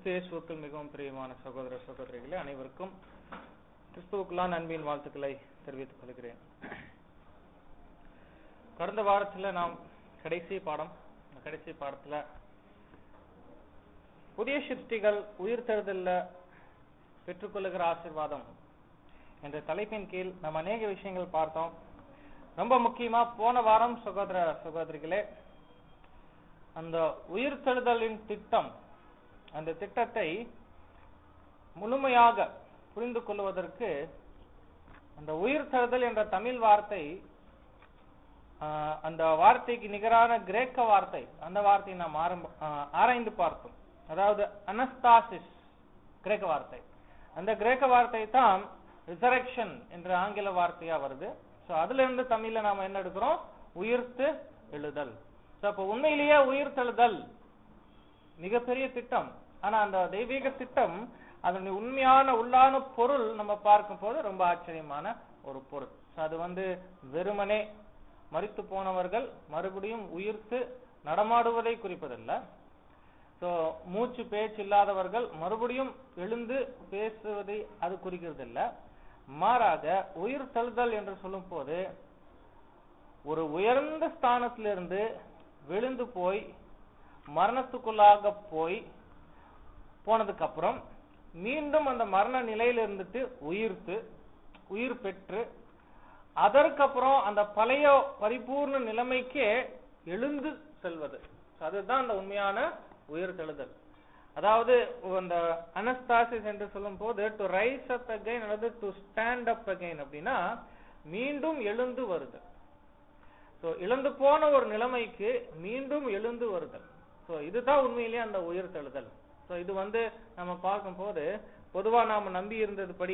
கிறிஸ்து இயேசுவுக்குள் மிகவும் பிரியமான சகோதர சகோதரிகளே அனைவருக்கும் கிறிஸ்துவுக்குள்ளான அன்பின் வாழ்த்துக்களை தெரிவித்துக் கொள்கிறேன் கடந்த வாரத்துல நாம் கடைசி பாடம் இந்த கடைசி பாடத்துல புதிய சிருஷ்டிகள் உயிர்த்தெழுதல்ல பெற்றுக்கொள்ளுகிற ஆசீர்வாதம் என்ற தலைப்பின் கீழ் நம்ம அநேக விஷயங்கள் பார்த்தோம் ரொம்ப முக்கியமா போன வாரம் சகோதர சகோதரிகளே அந்த உயிர்த்தெழுதலின் திட்டம் அந்த திட்டத்தை முழுமையாக புரிந்து கொள்வதற்கு அந்த உயிர்த்தெழுதல் என்ற தமிழ் வார்த்தை ஆஹ், அந்த வார்த்தைக்கு நிகரான கிரேக்க வார்த்தை அந்த வார்த்தையை நாம் ஆரம்ப ஆஹ், ஆராய்ந்து பார்த்தோம் அதாவது அனஸ்தாசிஸ் கிரேக்க வார்த்தை அந்த கிரேக்க வார்த்தை தான் ரிசரக்ஷன் என்ற ஆங்கில வார்த்தையா வருது சோ அதுல இருந்து தமிழ்ல நாம என்ன எடுக்கிறோம் உயிர்த்து எழுதல் சோ அப்ப உண்மையிலேயே உயிர்த்தெழுதல் மிகப்பெரிய திட்டம் ஆனா அந்த தெய்வீக திட்டம் அதனுடைய உண்மையான உள்ளான பொருள் நம்ம பார்க்கும் போது ரொம்ப ஆச்சரியமான ஒரு பொருள் So அது வந்து வெறுமனே மரித்து போனவர்கள் மறுபடியும் உயிர்த்து நடமாடுவதை குறிப்பதல்ல சோ மூச்சு பேச்சு இல்லாதவர்கள் மறுபடியும் எழுந்து பேசுவதை அது குறிக்கிறது இல்ல மாறாக உயிர் தழுதல் என்று சொல்லும் போது ஒரு உயர்ந்த ஸ்தானத்திலிருந்து விழுந்து போய் மரணத்துக்குள்ளாக போய் போனதுக்கு அப்புறம் மீண்டும் அந்த மரண நிலையில இருந்துட்டு உயிர்த்து உயிர் பெற்று அதற்கப்புறம் அந்த பழைய பரிபூர்ண நிலைமைக்கே எழுந்து செல்வது So அதுதான் அந்த உண்மையான உயிர் தெழுதல் அதாவது அந்த அனஸ்தாசிஸ் என்று சொல்லும் போது டு ரைஸ் அப் அகைன் அல்லது டு ஸ்டாண்ட் அப் அகைன் அப்படின்னா மீண்டும் எழுந்து வருதல் சோ இழந்து போன ஒரு நிலைமைக்கு மீண்டும் எழுந்து வருதல் சோ இதுதான் உண்மையிலேயே அந்த உயிர் தெழுதல் சோ இது வந்து நம்ம பார்க்கும்போது பொதுவா நாம நம்பி இருந்தது படி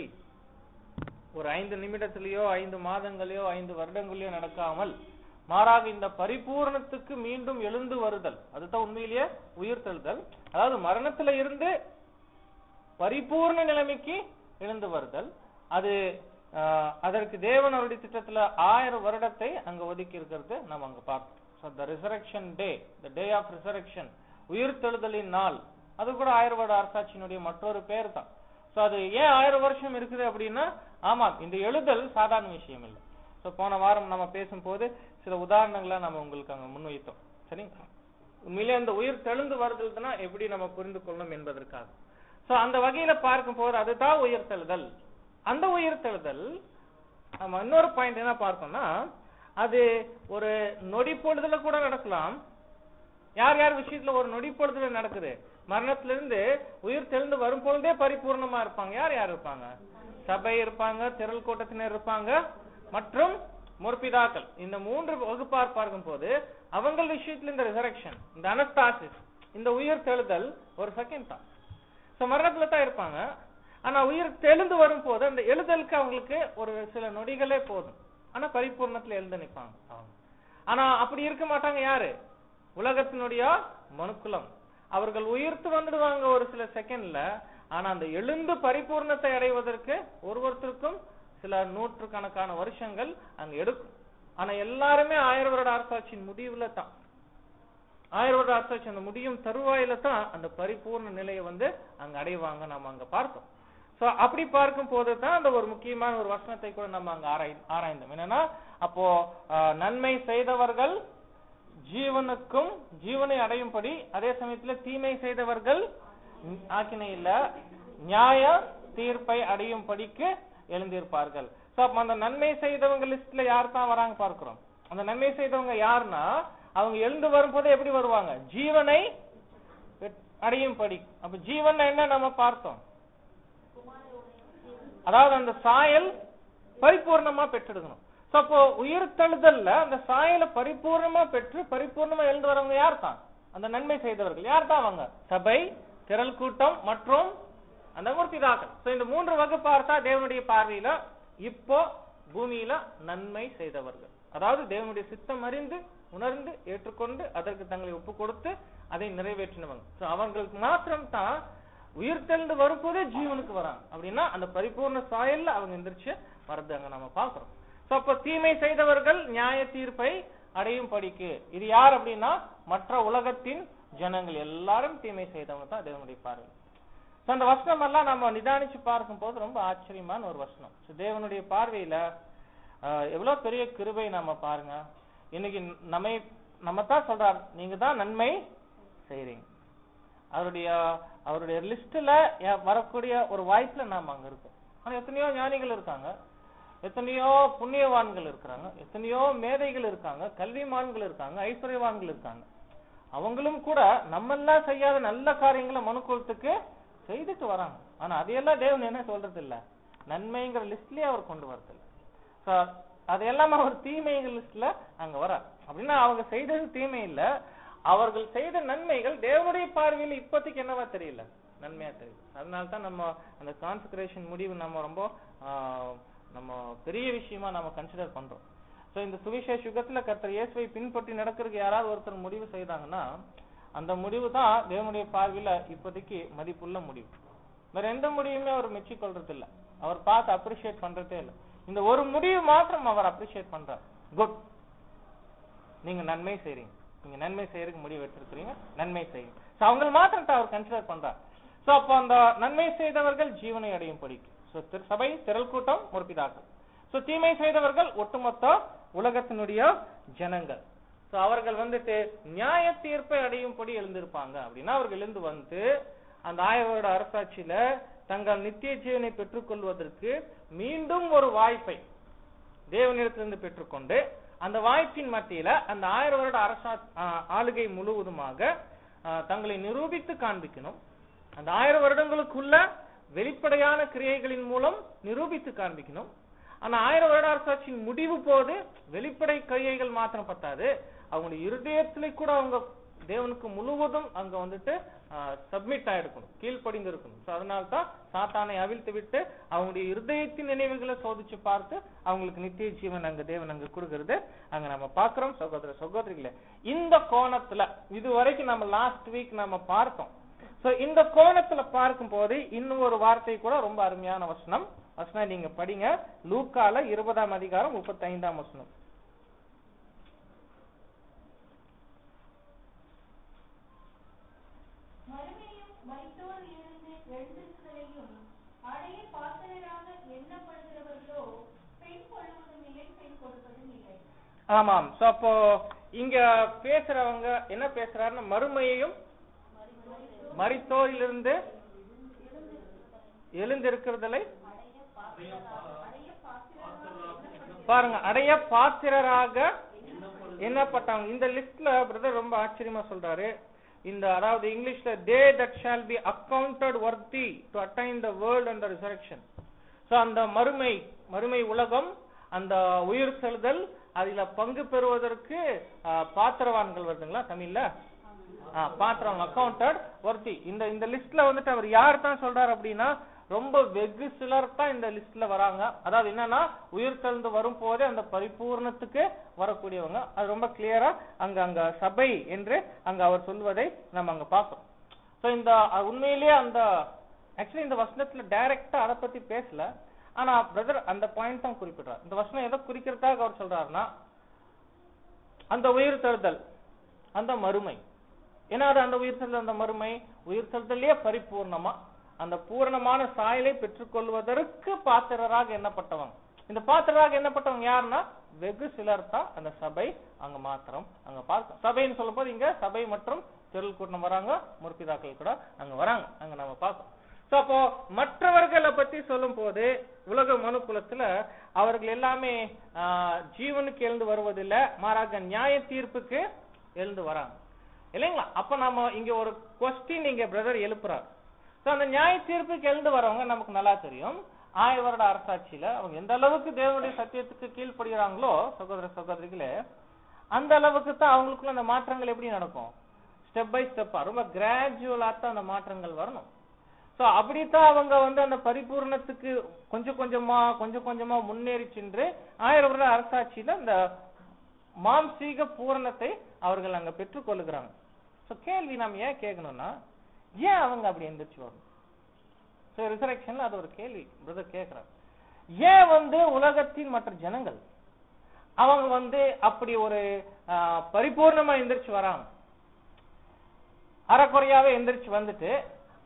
ஒரு ஐந்து நிமிடத்திலேயோ ஐந்து மாதங்களையோ ஐந்து வருடங்களையோ நடக்காமல் மாறாக இந்த பரிபூரணத்துக்கு மீண்டும் எழுந்து வருதல் அதுதான் உண்மையிலேயே உயிர்த்தெழுதல் அதாவது மரணத்துல இருந்து பரிபூர்ண நிலைமைக்கு எழுந்து வருதல் அது ஆஹ், அதற்கு தேவன் அவருடைய திட்டத்துல ஆயிரம் வருடத்தை அங்க ஒதுக்கி இருக்கிறது நம்ம அங்க பார்த்தோம் so the resurrection day the day of resurrection உயிர்த்தெழுதலின் நாள் அது கூட ஆயிரம் வருட அரசாட்சியினுடைய மற்றொரு பேர் தான் சோ அது ஏன் ஆயிரம் வருஷம் இருக்குது அப்படின்னா ஆமாம் இந்த எழுதல் சாதாரண விஷயம் இல்லை சோ போன வாரம் நம்ம பேசும்போது சில உதாரணங்களை நம்ம உங்களுக்கு அங்க முன்வைத்தோம் சரிங்களா உண்மையிலே அந்த உயிர் தெழுந்து வருதல்னா எப்படி நம்ம புரிந்து கொள்ளணும் என்பதற்காக சோ அந்த வகையில பார்க்கும் போது அதுதான் உயிர் தெழுதல் அந்த உயிர் தெழுதல் நம்ம இன்னொரு பாயிண்ட் என்ன பார்க்கோம்னா அது ஒரு நொடி பொழுதுல கூட நடக்கலாம் யார் யார் விஷயத்துல ஒரு நொடி பொழுதுல நடக்குது மரணத்திலிருந்து உயிர் தெழுந்து வரும் பொழுதே பரிபூர்ணமா இருப்பாங்க யார் யார் இருப்பாங்க சபை இருப்பாங்க திரள் கூட்டத்தினர் இருப்பாங்க மற்றும் முற்பிதாக்கள் இந்த மூன்று வகுப்பார் பார்க்கும் போது அவங்கள் விஷயத்துல இந்த ரிசரக்ஷன் இந்த அனஸ்தாசிஸ் இந்த உயிர் தெழுதல் ஒரு செகண்ட் தான் சோ மரணத்துல தான் இருப்பாங்க ஆனா உயிர் தெழுந்து வரும் போது அந்த எழுதலுக்கு அவங்களுக்கு ஒரு சில நொடிகளே போதும் ஆனா பரிபூர்ணத்துல எழுந்து நிற்பாங்க அவங்க ஆனா அப்படி இருக்க மாட்டாங்க யாரு உலகத்தினுடைய மனுக்குலம் அவர்கள் உயிர்த்து வந்துடுவாங்க ஒரு சில செகண்ட்ல ஆனா அந்த எழுந்து பரிபூர்ணத்தை அடைவதற்கு ஒருவருத்தருக்கும் சில நூற்றுக்கணக்கான வருஷங்கள் அங்க எடுக்கும் ஆனா எல்லாருமே ஆயிரம் வருட அரசாட்சியின் முடிவுல தான் ஆயிரம் வருட அரசாட்சி அந்த முடியும் தருவாயில தான் அந்த பரிபூர்ண நிலையை வந்து அங்க அடைவாங்க நம்ம அங்க பார்த்தோம் சோ அப்படி பார்க்கும் போது தான் அந்த ஒரு முக்கியமான ஒரு வசனத்தை கூட நம்ம அங்க ஆராய் ஆராய்ந்தோம் என்னன்னா அப்போ ஆஹ், நன்மை செய்தவர்கள் ஜீவனுக்கும் ஜீவனை அடையும்படி அதே சமயத்துல தீமை செய்தவர்கள் ஆக்கினை இல்ல நியாய தீர்ப்பை அடையும்படிக்கு எழுந்திருப்பார்கள் சோ அப்ப அந்த நன்மை செய்தவங்க லிஸ்ட்ல யார் தான் வராங்க பார்க்கிறோம் அந்த நன்மை செய்தவங்க யாருன்னா அவங்க எழுந்து வரும்போது எப்படி வருவாங்க ஜீவனை பெற்- அடையும்படி அப்ப ஜீவன் என்ன நம்ம பார்த்தோம் அதாவது அந்த சாயல் பரிபூர்ணமா பெற்றெடுக்கணும் சோ அப்போ உயிர்த்தெழுதல்ல அந்த சாயலை பரிபூர்ணமா பெற்று பரிபூர்ணமா எழுந்து வரவங்க யார் தான் அந்த நன்மை செய்தவர்கள் யார் தான் அவங்க சபை திரள் கூட்டம் மற்றும் அந்த மூர்த்திதாக்கள் சோ இந்த மூன்று வகுப்பார் தான் தேவனுடைய பார்வையில இப்போ பூமியில நன்மை செய்தவர்கள் அதாவது தேவனுடைய சித்தம் அறிந்து உணர்ந்து ஏற்றுக்கொண்டு அதற்கு தங்களை ஒப்பு கொடுத்து அதை நிறைவேற்றினவங்க சோ அவங்களுக்கு மாத்திரம் தான் உயிர்த்தெழுந்து வரும்போதே ஜீவனுக்கு வராங்க அப்படின்னா அந்த பரிபூர்ண சாயல்ல அவங்க எந்திரிச்சு வர்றது அங்க நம்ம பாக்குறோம் சோ அப்ப தீமை செய்தவர்கள் நியாய தீர்ப்பை அடையும் படிக்கு இது யார் அப்படின்னா மற்ற உலகத்தின் ஜனங்கள் எல்லாரும் தீமை செய்தவங்க தான் தேவனுடைய பார்வை So, அந்த வசனம் எல்லாம் நம்ம நிதானிச்சு பார்க்கும்போது ரொம்ப ஆச்சரியமான ஒரு வசனம் So, தேவனுடைய பார்வையில ஆஹ், எவ்வளவு பெரிய கிருபை நம்ம பாருங்க இன்னைக்கு நம்மை நம்ம தான் சொல்றார் நீங்க தான் நன்மை செய்றீங்க அவருடைய அவருடைய லிஸ்ட்ல வரக்கூடிய ஒரு வாய்ப்புல நாம அங்க இருக்கோம் ஆனா எத்தனையோ ஞானிகள் இருக்காங்க எத்தனையோ புண்ணியவான்கள் இருக்கிறாங்க எத்தனையோ மேதைகள் இருக்காங்க கல்விமான்கள் இருக்காங்க ஐஸ்வர்யவான்கள் இருக்காங்க அவங்களும் கூட நம்ம எல்லாம் செய்யாத நல்ல காரியங்களை மனுக்குலத்துக்கு செய்துட்டு வராங்க ஆனா அதையெல்லாம் தேவன் என்ன சொல்றது இல்ல நன்மைங்கிற லிஸ்ட்லயே அவர் கொண்டு வரது இல்ல So, அதையெல்லாம் அவர் தீமைகள் லிஸ்ட்ல அங்க வர அப்படின்னா அவங்க செய்தது தீமை இல்ல அவர்கள் செய்த நன்மைகள் தேவனுடைய பார்வையில் இப்போதைக்கு என்னவா தெரியல நன்மையா தெரியுது அதனால தான் நம்ம அந்த கான்சென்ட்ரேஷன் முடிவு நம்ம ரொம்ப ஆஹ், நம்ம பெரிய விஷயமா நம்ம கன்சிடர் பண்றோம் சோ இந்த சுவிசேஷ யுகத்துல கர்த்தர் இயேசுவை பின்பற்றி நடக்கிறதுக்கு யாராவது ஒருத்தர் முடிவு செய்தாங்கன்னா அந்த முடிவு தான் தேவனுடைய பார்வையில இப்போதைக்கு மதிப்புள்ள முடிவு வேற எந்த முடிவுமே அவர் மெச்சிக்கொள்றது இல்ல அவர் பார்த்து அப்ரிஷியேட் பண்றதே இல்ல இந்த ஒரு முடிவு மாத்திரம் அவர் அப்ரிஷியேட் பண்றார் குட் நீங்க நன்மை செய்றீங்க நீங்க நன்மை செய்யறதுக்கு முடிவு எடுத்திருக்கிறீங்க நன்மை செய்யுங்க சோ அவங்க மாத்திரம் தான் அவர் கன்சிடர் பண்றார் சோ அப்போ அந்த நன்மை செய்தவர்கள் ஜீவனை அடையும் படிக்கு சோ சபை திரள் கூட்டம் முற்பிதாக்கள் சோ தீமை செய்தவர்கள் ஒட்டுமொத்த உலகத்தினுடைய ஜனங்கள் சோ அவர்கள் வந்துட்டு நியாய தீர்ப்பை அடையும்படி எழுந்திருப்பாங்க அப்படின்னா அவர்கள் எழுந்து வந்து அந்த ஆயவரோட அரசாட்சியில தங்கள் நித்திய ஜீவனை பெற்றுக்கொள்வதற்கு மீண்டும் ஒரு வாய்ப்பை தேவனிடத்திலிருந்து பெற்றுக்கொண்டு அந்த வாய்ப்பின் மத்தியில அந்த ஆயிரம் வருட அரசா ஆ, ஆளுகை முழுவதுமாக ஆ, தங்களை நிரூபித்து காண்பிக்கணும் அந்த ஆயிரம் வருடங்களுக்குள்ள வெளிப்படையான கிரியைகளின் மூலம் நிரூபித்து காண்பிக்கணும் ஆனா ஆயிரம் வருட அரசாட்சியின் முடிவு போது வெளிப்படை கிரியைகள் மாத்திரம் பத்தாது அவங்களுடைய இருதயத்திலே கூட அவங்க தேவனுக்கு முழுவதும் அங்க வந்துட்டு சப்மிட் ஆயிருக்கணும் கீழ்ப்படிந்து இருக்கணும் So, அதனால தான் சாத்தானை அவிழ்த்து விட்டு அவங்களுடைய இருதயத்தின் நினைவுகளை சோதிச்சு பார்த்து அவங்களுக்கு நித்திய ஜீவன் அங்க தேவன் அங்க கொடுக்கறது அங்க நம்ம பார்க்கிறோம் சகோதர சகோதரிகளே இந்த கோணத்துல இது வரைக்கும் நம்ம லாஸ்ட் வீக் நம்ம பார்த்தோம் சோ இந்த கோணத்துல பார்க்கும் போது இன்னும் ஒரு வார்த்தை கூட ரொம்ப அருமையான வசனம் வசனம் நீங்க படிங்க லூக்கால இருபதாம் அதிகாரம் முப்பத்தி ஐந்தாம் வசனம் மறுமையும் மரித்தோரிலிருந்து எழுந்திருத்தலையும் அடைய பாத்திரராக எண்ணப்படுகிறவர்களோ பெண் கொள்வதும் இல்லை பெண் கொடுப்பதும் இல்லை ஆமாம் சோ அப்போ இங்க பேசுறவங்க என்ன பேசுறாருன்னா மறுமையையும் மரித்தோரிலிருந்து எழுந்திருக்கிறதலை பாருங்க அடைய பாத்திரராக எண்ணப்பட்டவங்க இந்த லிஸ்ட்ல பிரதர் ரொம்ப ஆச்சரியமா சொல்றாரு இந்த அதாவது இங்கிலீஷ்ல they that shall be accounted worthy to attain the world and resurrection so அந்த மறுமை மறுமை உலகம் அந்த உயிர் செலுதல் அதுல பங்கு பெறுவதற்கு ஆ, பாத்திரவான்கள் வருதுங்களா தமிழ்ல ஆ, பாத்திரம் அக்கவுண்டட் ஒர்த்தி இந்த இந்த லிஸ்ட்ல வந்துட்டு அவர் யார் தான் சொல்றாரு அப்படின்னா ரொம்ப வெகு சிலர் தான் இந்த லிஸ்ட்ல வராங்க அதாவது என்னன்னா உயிர் தெழுந்து வரும் போதே அந்த பரிபூர்ணத்துக்கு வரக்கூடியவங்க அது ரொம்ப கிளியரா அங்க அங்க சபை என்று அங்க அவர் சொல்வதை நம்ம அங்க பார்ப்போம் சோ இந்த அஹ், உண்மையிலேயே அந்த ஆக்சுவலி இந்த வசனத்துல டைரக்டா அதை பத்தி பேசல ஆனா பிரதர் அந்த பாயிண்ட் தான் குறிப்பிடுறார் இந்த வசனம் எதை குறிக்கிறதாக அவர் சொல்றாருன்னா அந்த உயிர் தழுதல் அந்த மறுமை ஏன்னா அது அந்த உயிர் தழுதல் அந்த மறுமை உயிர் தழுதலே பரிபூர்ணமா அந்த பூரணமான சாயலை பெற்றுக்கொள்வதற்கு பாத்திரராக எண்ணப்பட்டவங்க இந்த பாத்திரராக எண்ணப்பட்டவங்க யாருன்னா வெகு சிலர் தான் அந்த சபை அங்க மாத்திரம் அங்க பார்க்க சபைன்னு சொல்லும் போது இங்க சபை மற்றும் தெருள் கூட்டம் வராங்க முற்பிதாக்கள் கூட அங்க வராங்க அங்க நம்ம பார்க்கோம் சோ அப்போ மற்றவர்களை பத்தி சொல்லும் போது உலக மனுக்குலத்துல அவர்கள் எல்லாமே ஆஹ், ஜீவனுக்கு எழுந்து வருவதில்லை மாறாக நியாய தீர்ப்புக்கு எழுந்து வராங்க இல்லைங்களா அப்ப நம்ம இங்க ஒரு கொஸ்டின் இங்க பிரதர் எழுப்புறார் சோ அந்த நியாய தீர்ப்புக்கு எழுந்து வரவங்க நமக்கு நல்லா தெரியும் ஆயிரம் வருட அரசாட்சியில அவங்க எந்த அளவுக்கு தேவனுடைய சத்தியத்துக்கு கீழ்ப்படுகிறாங்களோ சகோதர சகோதரிகளே அந்த அளவுக்கு தான் அவங்களுக்குள்ள அந்த மாற்றங்கள் எப்படி நடக்கும் ஸ்டெப் பை ஸ்டெப்பா ரொம்ப கிராஜுவலா தான் அந்த மாற்றங்கள் வரணும் சோ அப்படித்தான் அவங்க வந்து அந்த பரிபூர்ணத்துக்கு கொஞ்சம் கொஞ்சமா கொஞ்சம் கொஞ்சமா முன்னேறி சென்று ஆயிரம் வருட அரசாட்சியில அந்த மாம்சீக பூரணத்தை அவர்கள் அங்க பெற்றுக் கொள்ளுகிறாங்க சோ கேள்வி நாம் ஏன் கேட்கணும்னா ஏன் அவங்க அப்படி எந்திரிச்சு வரணும் சோ ரிசரக்ஷன்ல அது ஒரு கேள்வி பிரதர் கேக்குறாங்க ஏன் வந்து உலகத்தின் மற்ற ஜனங்கள் அவங்க வந்து அப்படி ஒரு ஆஹ், பரிபூர்ணமா எந்திரிச்சு வராங்க அறக்குறையாவே எந்திரிச்சு வந்துட்டு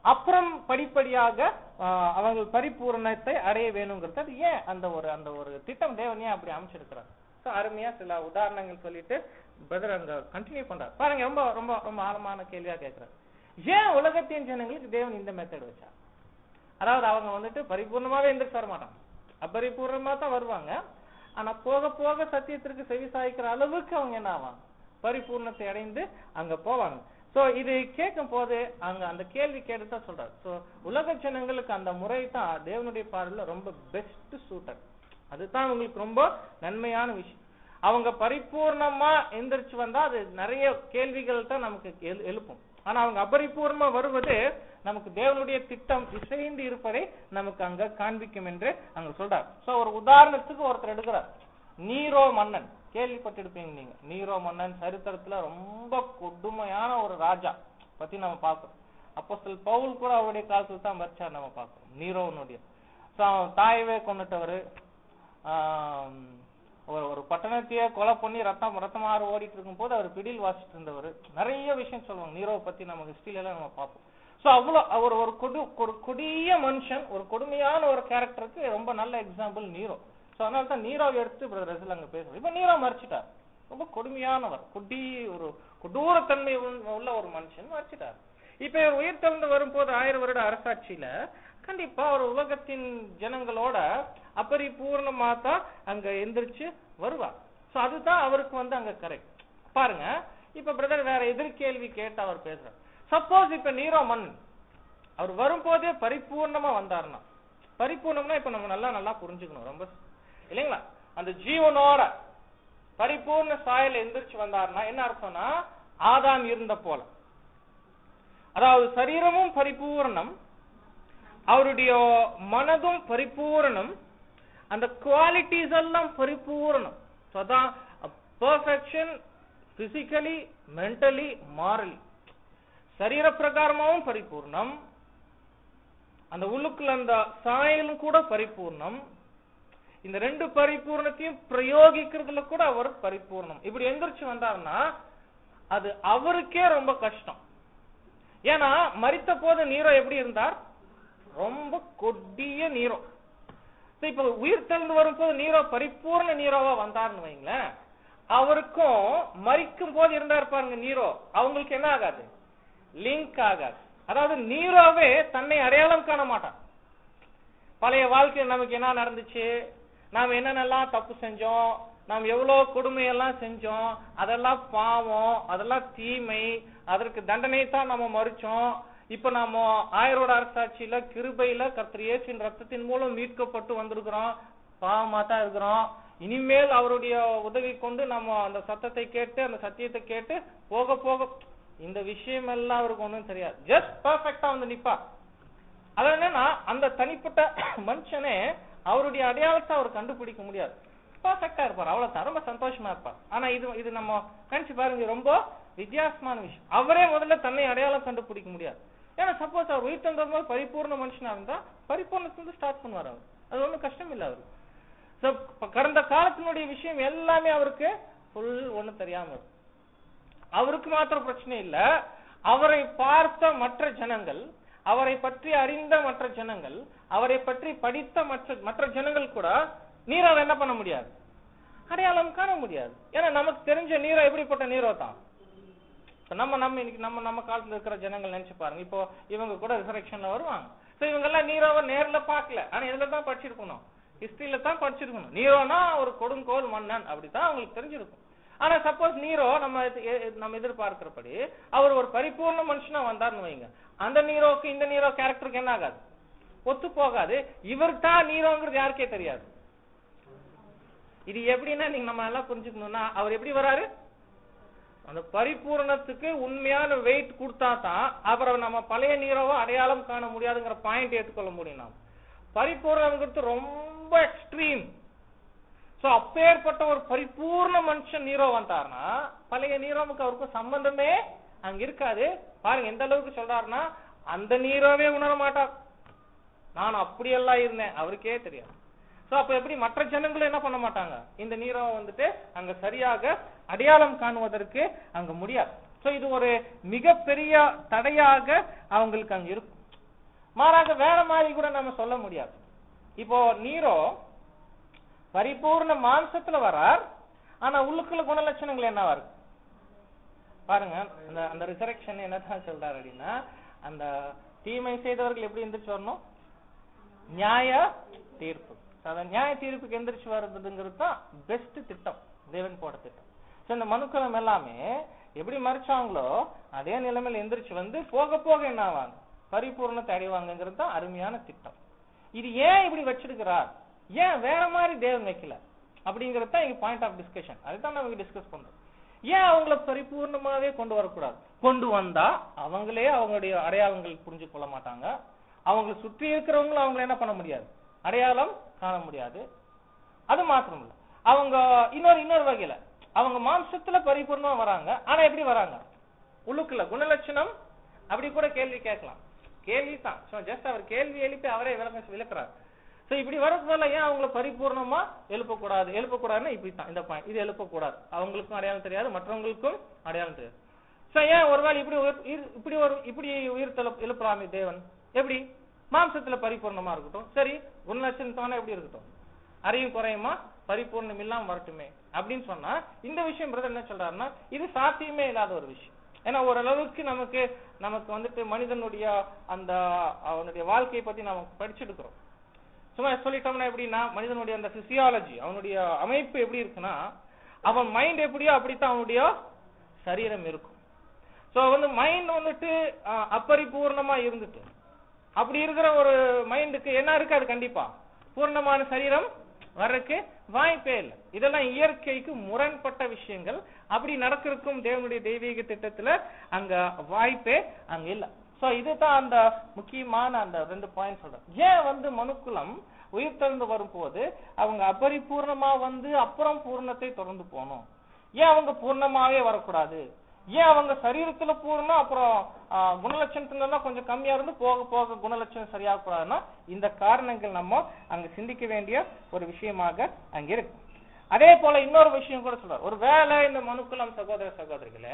அப்புறம் படிப்படியாக ஆஹ், அவங்கள் பரிபூரணத்தை அடைய வேணுங்கிறது அது ஏன் அந்த ஒரு அந்த ஒரு திட்டம் தேவன் ஏன் அப்படி அமைச்சிருக்கிறார் ஸோ அருமையா சில உதாரணங்கள் சொல்லிட்டு பிரதர் அங்க கண்டினியூ பண்றாரு பாருங்க ரொம்ப ரொம்ப ரொம்ப ஆழமான கேள்வியா கேட்கிறாரு ஏன் உலகத்தின் ஜனங்களுக்கு தேவன் இந்த மெத்தட் வச்சார் அதாவது அவங்க வந்துட்டு பரிபூர்ணமாவே எந்திரிச்சு வர மாட்டாங்க அபரிபூர்ணமா தான் வருவாங்க ஆனா போக போக சத்தியத்திற்கு செவி சாய்க்கிற அளவுக்கு அவங்க என்ன ஆவாங்க பரிபூர்ணத்தை அடைந்து அங்க போவாங்க சோ இது கேட்கும் போது அங்க அந்த கேள்வி கேட்டுதான் சொல்றாரு சோ உலக ஜனங்களுக்கு அந்த முறை தான் தேவனுடைய பார்வையில ரொம்ப பெஸ்ட் சூட்டர் அதுதான் உங்களுக்கு ரொம்ப நன்மையான விஷயம் அவங்க பரிபூர்ணமா எந்திரிச்சு வந்தா அது நிறைய கேள்விகள் தான் நமக்கு எழு- எழுப்பும் ஆனா அவங்க அபரிபூர்ணமா வருவது நமக்கு தேவனுடைய திட்டம் இசைந்து இருப்பதை நமக்கு அங்க காண்பிக்கும் என்று அங்க சொல்றார் சோ ஒரு உதாரணத்துக்கு ஒருத்தர் எடுக்கிறார் நீரோ மன்னன் கேள்விப்பட்டிருப்பீங்க நீங்க நீரோ மன்னன் சரித்திரத்துல ரொம்ப கொடுமையான ஒரு ராஜா பத்தி நம்ம பார்க்கிறோம் அப்போஸ்தலர் பவுல் கூட அவருடைய காலத்துல தான் மறிச்சார் நம்ம பார்க்கிறோம் நீரோனுடைய So, அவன் தாயவே கொண்டுட்டவரு ஆம், ஒரு ஒரு பட்டணத்தையே கொலை பண்ணி ரத்தம் ரத்தமாறு ஓடிட்டு இருக்கும்போது அவர் பிடியில் வாசிட்டு இருந்தவர் நிறைய விஷயம் சொல்லுவாங்க நீரோவை பத்தி நம்ம ஹிஸ்டரியில எல்லாம் நம்ம பார்ப்போம் சோ அவ்வளவு அவர் ஒரு கொடு ஒரு கொடிய மனுஷன் ஒரு கொடுமையான ஒரு கேரக்டருக்கு ரொம்ப நல்ல எக்ஸாம்பிள் நீரோ சோ அதனால தான் நீரோவை எடுத்து பிரதர் ரசில் அங்க பேசுறோம் இப்ப நீரோ மறைச்சிட்டார் ரொம்ப கொடுமையானவர் கொடி ஒரு கொடூரத்தன்மை உள்ள உள்ள ஒரு மனுஷன் மறைச்சிட்டார் இப்ப இவர் உயிர் தெழுந்து வரும்போது ஆயிரம் வருட அரசாட்சியில கண்டிப்பா ஒரு உலகத்தின் ஜனங்களோட அபரிபூர்ணமா தான் அங்க எந்திரிச்சு வருவார் சோ அதுதான் அவருக்கு வந்து அங்க கரெக்ட் பாருங்க இப்ப பிரதர் வேற எதிர்கேள்வி கேட்டு அவர் பேசுறார் சப்போஸ் இப்ப நீரோ மண் அவர் வரும்போதே பரிபூர்ணமா வந்தாருன்னா பரிபூர்ணம்னா இப்ப நம்ம நல்லா நல்லா புரிஞ்சுக்கணும் ரொம்ப இல்லைங்களா அந்த ஜீவனோட பரிபூர்ண சாயல் எந்திரிச்சு வந்தாருன்னா என்ன அர்த்தம்னா ஆதாம் இருந்த போல அதாவது சரீரமும் பரிபூரணம் அவருடைய மனதும் பரிபூரணம் அந்த குவாலிட்டிஸ் எல்லாம் பரிபூரணம் So அதான் பர்ஃபெக்ஷன் பிசிக்கலி மென்டலி மாரலி சரீர பிரகாரமாவும் பரிபூர்ணம் அந்த உள்ளுக்குள்ள அந்த சாயலும் கூட பரிபூர்ணம் இந்த ரெண்டு பரிபூர்ணத்தையும் பிரயோகிக்கிறதுல கூட அவர் பரிபூர்ணம் இப்படி எந்திரிச்சு வந்தாருன்னா அது அவருக்கே ரொம்ப கஷ்டம் ஏன்னா மரித்த போது நீரோ எப்படி இருந்தார் ரொம்ப கொடிய நீரோ So, இப்ப உயிர் தெழுந்து வரும்போது நீரோ பரிபூர்ண நீரோவா வந்தாருன்னு வைங்களேன் அவருக்கும் மரிக்கும் போது இருந்தார் பாருங்க நீரோ அவங்களுக்கு என்ன ஆகாது லிங்க் ஆகாது அதாவது நீரோவே தன்னை அடையாளம் காண மாட்டான் பழைய வாழ்க்கையில் நமக்கு என்ன நடந்துச்சு நாம் என்னென்னலாம் தப்பு செஞ்சோம் நாம் எவ்வளவு கொடுமையெல்லாம் செஞ்சோம் அதெல்லாம் பாவம் அதெல்லாம் தீமை அதற்கு தண்டனை தான் நம்ம மறிச்சோம் இப்ப நாம ஆயரோட அரசாட்சியில கிருபையில கர்த்தர் இயேசுவின் ரத்தத்தின் மூலம் மீட்கப்பட்டு வந்திருக்கிறோம் பாவமா தான் இருக்கிறோம் இனிமேல் அவருடைய உதவி கொண்டு நம்ம அந்த சத்தத்தை கேட்டு அந்த சத்தியத்தை கேட்டு போக போக இந்த விஷயம் எல்லாம் அவருக்கு ஒண்ணும் தெரியாது ஜஸ்ட் பர்ஃபெக்டா வந்து நிப்பா அது என்னன்னா அந்த தனிப்பட்ட மனுஷனே அவருடைய அடையாளத்தை அவர் கண்டுபிடிக்க முடியாது பர்ஃபெக்டா இருப்பார் அவ்வளவுதான் ரொம்ப சந்தோஷமா இருப்பார் ஆனா இது இது நம்ம நினைச்சு பாருங்க ரொம்ப வித்தியாசமான விஷயம் அவரே முதல்ல தன்னை அடையாளம் கண்டுபிடிக்க முடியாது ஏன்னா சப்போஸ் அவர் உயிர் தந்த போது பரிபூர்ண மனுஷனா இருந்தா பரிபூர்ணத்துல ஸ்டார்ட் பண்ணுவார் அவர் அது ஒண்ணும் கஷ்டம் இல்ல அவருக்கு So, இப்ப கடந்த காலத்தினுடைய விஷயம் எல்லாமே அவருக்கு ஃபுல் ஒண்ணும் தெரியாம இருக்கும் அவருக்கு மாத்திரம் பிரச்சனை இல்ல அவரை பார்த்த மற்ற ஜனங்கள் அவரை பற்றி அறிந்த மற்ற ஜனங்கள் அவரை பற்றி படித்த மற்ற மற்ற ஜனங்கள் கூட நீரோ என்ன பண்ண முடியாது அடையாளம் காண முடியாது ஏன்னா நமக்கு தெரிஞ்ச நீரோ எப்படிப்பட்ட நீரோ தான் இப்ப நம்ம நம்ம இன்னைக்கு நம்ம நம்ம காலத்துல இருக்கிற ஜனங்கள் நினைச்சு பாருங்க இப்போ இவங்க கூட ரிசரக்ஷன்ல வருவாங்க சோ இவங்க எல்லாம் நீரோவை நேர்ல பார்க்கல ஆனா இதுல தான் படிச்சிருக்கணும் ஹிஸ்டரியில தான் படிச்சிருக்கணும் நீரோனா ஒரு கொடுங்கோல் மன்னன் அப்படித்தான் அவங்களுக்கு தெரிஞ்சிருக்கும் ஆனா சப்போஸ் நீரோ நம்ம எது- எ- நம்ம எதிர்பார்க்கிறபடி அவர் ஒரு பரிபூர்ண மனுஷனா வந்தார்னு வைங்க அந்த நீரோக்கு இந்த நீரோ கேரக்டருக்கு என்ன ஆகாது ஒத்து போகாது இவர் தான் நீரோங்கிறது யாருக்கே தெரியாது இது எப்படின்னா நீங்க நம்ம எல்லாம் புரிஞ்சுக்கணும்னா அவர் எப்படி வராரு அந்த பரிபூரணத்துக்கு உண்மையான வெயிட் கொடுத்தா தான் அவரை நம்ம பழைய நீரோவை அடையாளம் காண முடியாதுங்கிற பாயிண்ட் ஏற்றுக்கொள்ள முடியும் நாம் பரிபூரணங்கிறது ரொம்ப எக்ஸ்ட்ரீம் சோ அப்பேற்பட்ட ஒரு பரிபூர்ண மனுஷன் நீரோ வந்தாருன்னா பழைய நீரோவுக்கு அவருக்கும் சம்பந்தமே அங்க இருக்காது பாருங்க எந்த அளவுக்கு சொல்றாருன்னா அந்த நீரோவே உணர மாட்டார் நான் அப்படியெல்லாம் இருந்தேன் அவருக்கே தெரியாது சோ அப்ப எப்படி மற்ற ஜனங்களும் என்ன பண்ண மாட்டாங்க இந்த நீரோ வந்துட்டு அங்க சரியாக அடையாளம் காணுவதற்கு அங்க முடியாது சோ இது ஒரு மிகப்பெரிய தடையாக அவங்களுக்கு அங்க இருக்கும் மாறாக வேற மாதிரி கூட நம்ம சொல்ல முடியாது இப்போ நீரோ பரிபூர்ண மாம்சத்துல வரார் ஆனா உள்ளுக்குள்ள குணலட்சணங்கள் என்னவா இருக்கு பாருங்க அந்த அந்த ரிசரக்ஷன் என்னதான் சொல்றாரு அப்படின்னா அந்த தீமை செய்தவர்கள் எப்படி எந்திரிச்சு வரணும் நியாய தீர்ப்பு So, அந்த நியாய தீர்ப்புக்கு எந்திரிச்சு வர்றதுங்கிறது தான் பெஸ்ட் திட்டம் தேவன் போட திட்டம் ஸோ இந்த மனுக்களம் எல்லாமே எப்படி மறைச்சாங்களோ அதே நிலைமையில எந்திரிச்சு வந்து போக போக என்ன ஆவாங்க பரிபூர்ணத்தை அடைவாங்கங்கிறது தான் அருமையான திட்டம் இது ஏன் இப்படி வச்சிருக்கிறார் ஏன் வேற மாதிரி தேவன் வைக்கல அப்படிங்கிறது தான் இங்க பாயிண்ட் ஆஃப் டிஸ்கஷன் அதுதான் நம்ம டிஸ்கஸ் பண்றோம் ஏன் அவங்கள பரிபூர்ணமாவே கொண்டு வரக்கூடாது கொண்டு வந்தா அவங்களே அவங்களுடைய அடையாளங்கள் புரிஞ்சு கொள்ள மாட்டாங்க அவங்களை சுற்றி இருக்கிறவங்களும் அவங்கள என்ன பண்ண முடியாது அடையாளம் காண முடியாது அது மாத்திரம் இல்ல அவங்க இன்னொரு இன்னொரு வகையில அவங்க மாம்சத்துல பரிபூர்ணமா வராங்க ஆனா எப்படி வராங்க உள்ளுக்குள்ள குணலட்சணம் அப்படி கூட கேள்வி கேட்கலாம் கேள்வி தான் ஜஸ்ட் அவர் கேள்வி எழுப்பி அவரே விளக்க விளக்குறாரு சோ இப்படி வரதுனால ஏன் அவங்கள பரிபூர்ணமா எழுப்பக்கூடாது எழுப்பக்கூடாதுன்னா இப்படி தான் இந்த பாயிண்ட் இது எழுப்பக்கூடாது அவங்களுக்கும் அடையாளம் தெரியாது மற்றவங்களுக்கும் அடையாளம் தெரியாது சோ ஏன் ஒருவேளை இப்படி உயிர்- இரு- இப்படி ஒரு இப்படி உயிர் தல- எழுப்பலாமே தேவன் எப்படி மாம்சத்துல பரிபூர்ணமா இருக்கட்டும் சரி குணலட்சணத்தோன எப்படி இருக்கட்டும் அறிவு குறையுமா பரிபூர்ணம் இல்லாம வரட்டுமே அப்படின்னு சொன்னா இந்த விஷயம் பிரதர் என்ன சொல்றாருன்னா இது சாத்தியமே இல்லாத ஒரு விஷயம் ஏன்னா ஓரளவுக்கு நமக்கு நமக்கு வந்துட்டு மனிதனுடைய அந்த அவனுடைய வாழ்க்கையை பத்தி நாம படிச்சிருக்கிறோம் சும்மா சொல்லிட்டோம்னா எப்படின்னா மனிதனுடைய அந்த பிசியாலஜி அவனுடைய அமைப்பு எப்படி இருக்குன்னா அவன் மைண்ட் எப்படியோ அப்படித்தான் அவனுடைய சரீரம் இருக்கும் சோ வந்து மைண்ட் வந்துட்டு அஹ், அப்பரிபூர்ணமா இருந்துட்டு அப்படி இருக்கிற ஒரு மைண்டுக்கு என்ன இருக்காது கண்டிப்பா பூர்ணமான சரீரம் வர்றதுக்கு வாய்ப்பே இல்லை இதெல்லாம் இயற்கைக்கு முரண்பட்ட விஷயங்கள் அப்படி நடக்கிறதுக்கும் தேவனுடைய தெய்வீக திட்டத்துல அங்க வாய்ப்பே அங்க இல்ல சோ இதுதான் அந்த முக்கியமான அந்த ரெண்டு பாயிண்ட் சொல்றேன் ஏன் வந்து மனுக்குலம் உயிர் திறந்து வரும்போது அவங்க அபரிபூர்ணமா வந்து அப்புறம் பூர்ணத்தை தொடர்ந்து போகணும் ஏன் அவங்க பூர்ணமாவே வரக்கூடாது ஏன் அவங்க சரீரத்துல பூர்ணம் அப்புறம் ஆ, குணலட்சணத்துல எல்லாம் கொஞ்சம் கம்மியா இருந்து போக போக குணலட்சணம் சரியாக கூடாதுன்னா இந்த காரணங்கள் நம்ம அங்க சிந்திக்க வேண்டிய ஒரு விஷயமாக அங்க இருக்கு அதே போல இன்னொரு விஷயம் கூட சொல்றாரு ஒரு வேளை இந்த மனுக்குலம் சகோதர சகோதரிகளே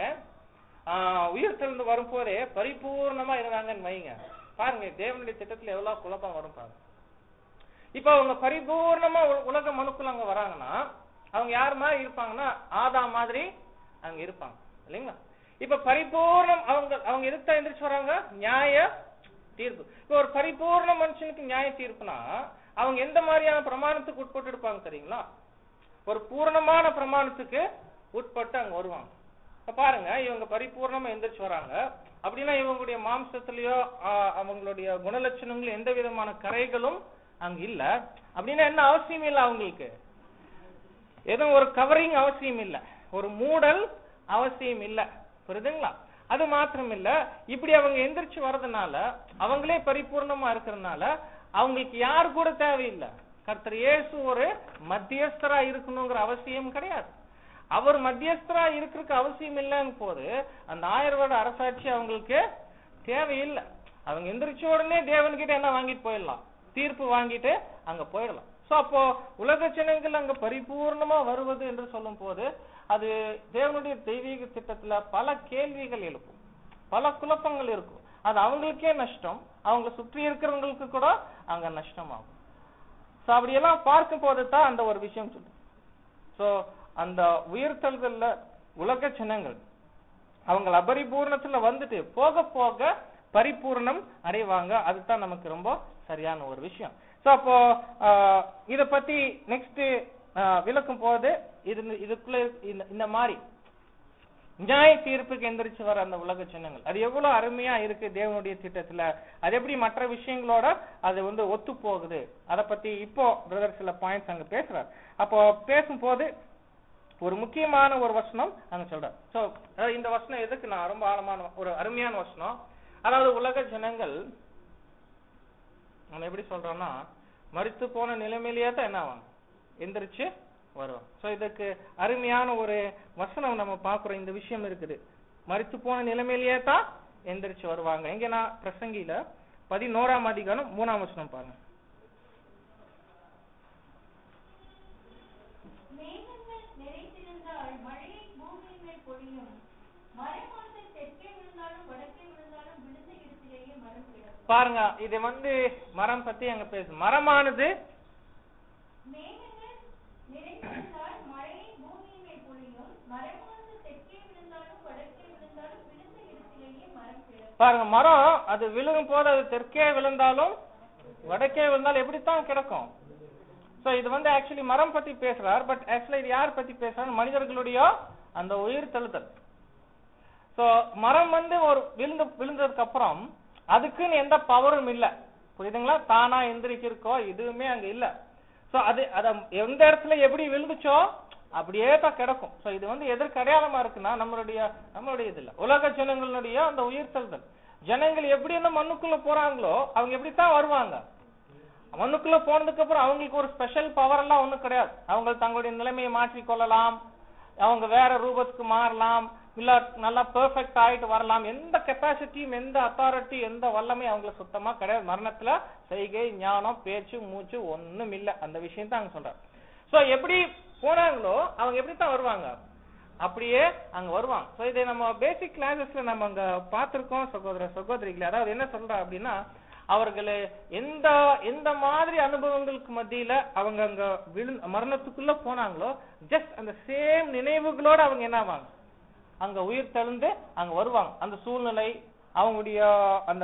ஆஹ் உயிர் திறந்து வரும்போதே பரிபூர்ணமா இருந்தாங்கன்னு வைங்க பாருங்க தேவனுடைய திட்டத்துல எவ்வளவு குழப்பம் வரும் பாருங்க இப்ப அவங்க பரிபூர்ணமா உ- உலக மனுக்குள்ள அங்க வராங்கன்னா அவங்க யார் மாதிரி இருப்பாங்கன்னா ஆதா மாதிரி அங்க இருப்பாங்க இல்லைங்களா இப்ப பரிபூர்ணம் அவங்க அவங்க எதுக்கு எந்திரிச்சு வராங்க நியாய தீர்ப்பு இப்ப ஒரு பரிபூர்ண மனுஷனுக்கு நியாய தீர்ப்புனா அவங்க எந்த மாதிரியான பிரமாணத்துக்கு உட்பட்டு இருப்பாங்க தெரியுங்களா ஒரு பூர்ணமான பிரமாணத்துக்கு உட்பட்டு அங்க வருவாங்க இப்ப பாருங்க இவங்க பரிபூர்ணமா எந்திரிச்சு வராங்க அப்படின்னா இவங்களுடைய மாம்சத்திலயோ ஆ, அவங்களுடைய குணலட்சணங்களும் எந்த விதமான கரைகளும் அங்க இல்ல அப்படின்னா என்ன அவசியம் இல்ல அவங்களுக்கு எதுவும் ஒரு கவரிங் அவசியம் இல்ல ஒரு மூடல் அவசியம் இல்ல புரியுதுங்களா அது மாத்திரம் இல்ல இப்படி அவங்க எந்திரிச்சு வர்றதுனால அவங்களே பரிபூர்ணமா இருக்கிறதுனால அவங்களுக்கு யார் கூட தேவையில்லை கர்த்தர் இயேசு ஒரு மத்தியஸ்தரா இருக்கணுங்கிற அவசியம் கிடையாது அவர் மத்தியஸ்தரா இருக்கிறதுக்கு அவசியம் இல்லைன்னு போது அந்த ஆயிரம் வருட அரசாட்சி அவங்களுக்கு தேவையில்லை அவங்க எந்திரிச்ச உடனே தேவன்கிட்ட என்ன வாங்கிட்டு போயிடலாம் தீர்ப்பு வாங்கிட்டு அங்க போயிடலாம் சோ அப்போ உலக ஜனங்கள் அங்க பரிபூர்ணமா வருவது என்று சொல்லும் போது அது தேவனுடைய தெய்வீக திட்டத்துல பல கேள்விகள் எழுப்பும் பல குழப்பங்கள் இருக்கும் அது அவங்களுக்கே நஷ்டம் அவங்க சுற்றி இருக்கிறவங்களுக்கு கூட அங்க நஷ்டமாகும் சோ அப்படியெல்லாம் பார்க்கும் போது தான் அந்த ஒரு விஷயம் சொல்லுது சோ அந்த உயிர்த்தல்கள்ல உலக ஜனங்கள் அவங்க அபரிபூர்ணத்துல வந்துட்டு போக போக பரிபூர்ணம் அடைவாங்க அதுதான் நமக்கு ரொம்ப சரியான ஒரு விஷயம் சோ அப்போ ஆஹ், இத பத்தி நெக்ஸ்ட் விளக்கும் போது இது இதுக்குள்ள இந்த இந்த மாதிரி நியாய தீர்ப்புக்கு எந்திரிச்சு வர அந்த உலக சின்னங்கள் அது எவ்வளவு அருமையா இருக்கு தேவனுடைய திட்டத்துல அது எப்படி மற்ற விஷயங்களோட அது வந்து ஒத்து போகுது அத பத்தி இப்போ பிரதர் சில பாயிண்ட்ஸ் அங்க பேசுறாரு அப்போ பேசும்போது ஒரு முக்கியமான ஒரு வசனம் அங்க சொல்றார் சோ இந்த வசனம் எதுக்கு நான் ரொம்ப ஆழமான ஒரு அருமையான வசனம் அதாவது உலக ஜனங்கள் நம்ம எப்படி சொல்றோம்னா மரித்து போன நிலைமையிலேயே தான் என்ன ஆவாங்க எந்திரிச்சு வருவாங்க சோ இதுக்கு அருமையான ஒரு வசனம் நம்ம பார்க்கிறோம் இந்த விஷயம் இருக்குது மரித்து போன நிலைமையிலேயே தான் எந்திரிச்சு வருவாங்க எங்க நான் பிரசங்கில பதினோராம் அதிகாரம் மூணாம் வசனம் பாருங்க மேகங்கள் நிறைந்திருந்தால் மழையை பூமியின் மேல் பொழியும் மறைமானது தெற்கே விழுந்தாலும் வடக்கே விழுந்தாலும் விழுந்த இடத்திலேயே மரம் கிடக்கும் பாருங்க இது வந்து மரம் பத்தி அங்க பேசு மரமானது மேகங்கள் நிறைந்திருந்தால் மழை பூமியின் மேல் பொழியும் மரமானது தெற்கே விழுந்தாலும் வடக்கே விழுந்தாலும் விழுந்த இடத்திலேயே மரம் கிடக்கும் பாருங்க மரம் அது விழுகும் போது அது தெற்கே விழுந்தாலும் வடக்கே விழுந்தாலும் எப்படித்தான் கிடக்கும் சோ இது வந்து ஆக்சுவலி மரம் பத்தி பேசுறார் பட் ஆக்சுவலி இது யார் பத்தி பேசுறாரு மனிதர்களுடைய அந்த உயிர் தழுத்தல் சோ மரம் வந்து ஒரு விழுந்து விழுந்ததுக்கு அப்புறம் அதுக்குன்னு எந்த பவரும் இல்ல புரியுதுங்களா தானா எந்திரிச்சிருக்கோ எதுவுமே அங்க இல்ல சோ அது அத எந்த இடத்துல எப்படி விழுந்துச்சோ அப்படியே தான் கிடக்கும் சோ இது வந்து எதற்கு அடையாளமா இருக்குன்னா நம்மளுடைய நம்மளுடைய இது இல்ல உலக ஜனங்களுடைய அந்த உயிர் தழுதல் ஜனங்கள் எப்படி என்ன மண்ணுக்குள்ள போறாங்களோ அவங்க எப்படித்தான் வருவாங்க மண்ணுக்குள்ள போனதுக்கு அப்புறம் அவங்களுக்கு ஒரு ஸ்பெஷல் பவர் எல்லாம் ஒண்ணும் கிடையாது அவங்க தங்களுடைய நிலைமையை மாற்றிக் கொள்ளலாம் அவங்க வேற ரூபத்துக்கு மாறலாம் இல்ல நல்லா பெர்ஃபெக்ட் ஆயிட்டு வரலாம் எந்த கெப்பாசிட்டியும் எந்த அத்தாரிட்டி எந்த வல்லமையும் அவங்களுக்கு சுத்தமா கிடையாது மரணத்துல செய்கை ஞானம் பேச்சு மூச்சு ஒண்ணும் இல்ல அந்த விஷயம் தான் அங்க சொல்றாரு சோ எப்படி போனாங்களோ அவங்க எப்படி தான் வருவாங்க அப்படியே அங்க வருவாங்க சோ இதை நம்ம பேசிக் கிளாஸஸ்ல நம்ம அங்க பார்த்திருக்கோம் சகோதர சகோதரிகளே அதாவது என்ன சொல்றா அப்படின்னா அவர்கள் எந்த எந்த மாதிரி அனுபவங்களுக்கு மத்தியில அவங்க அங்க விழு மரணத்துக்குள்ள போனாங்களோ ஜஸ்ட் அந்த சேம் நினைவுகளோட அவங்க என்ன ஆவாங்க அங்க உயிர் தெழுந்து அங்க வருவாங்க அந்த சூழ்நிலை அவங்களுடைய அந்த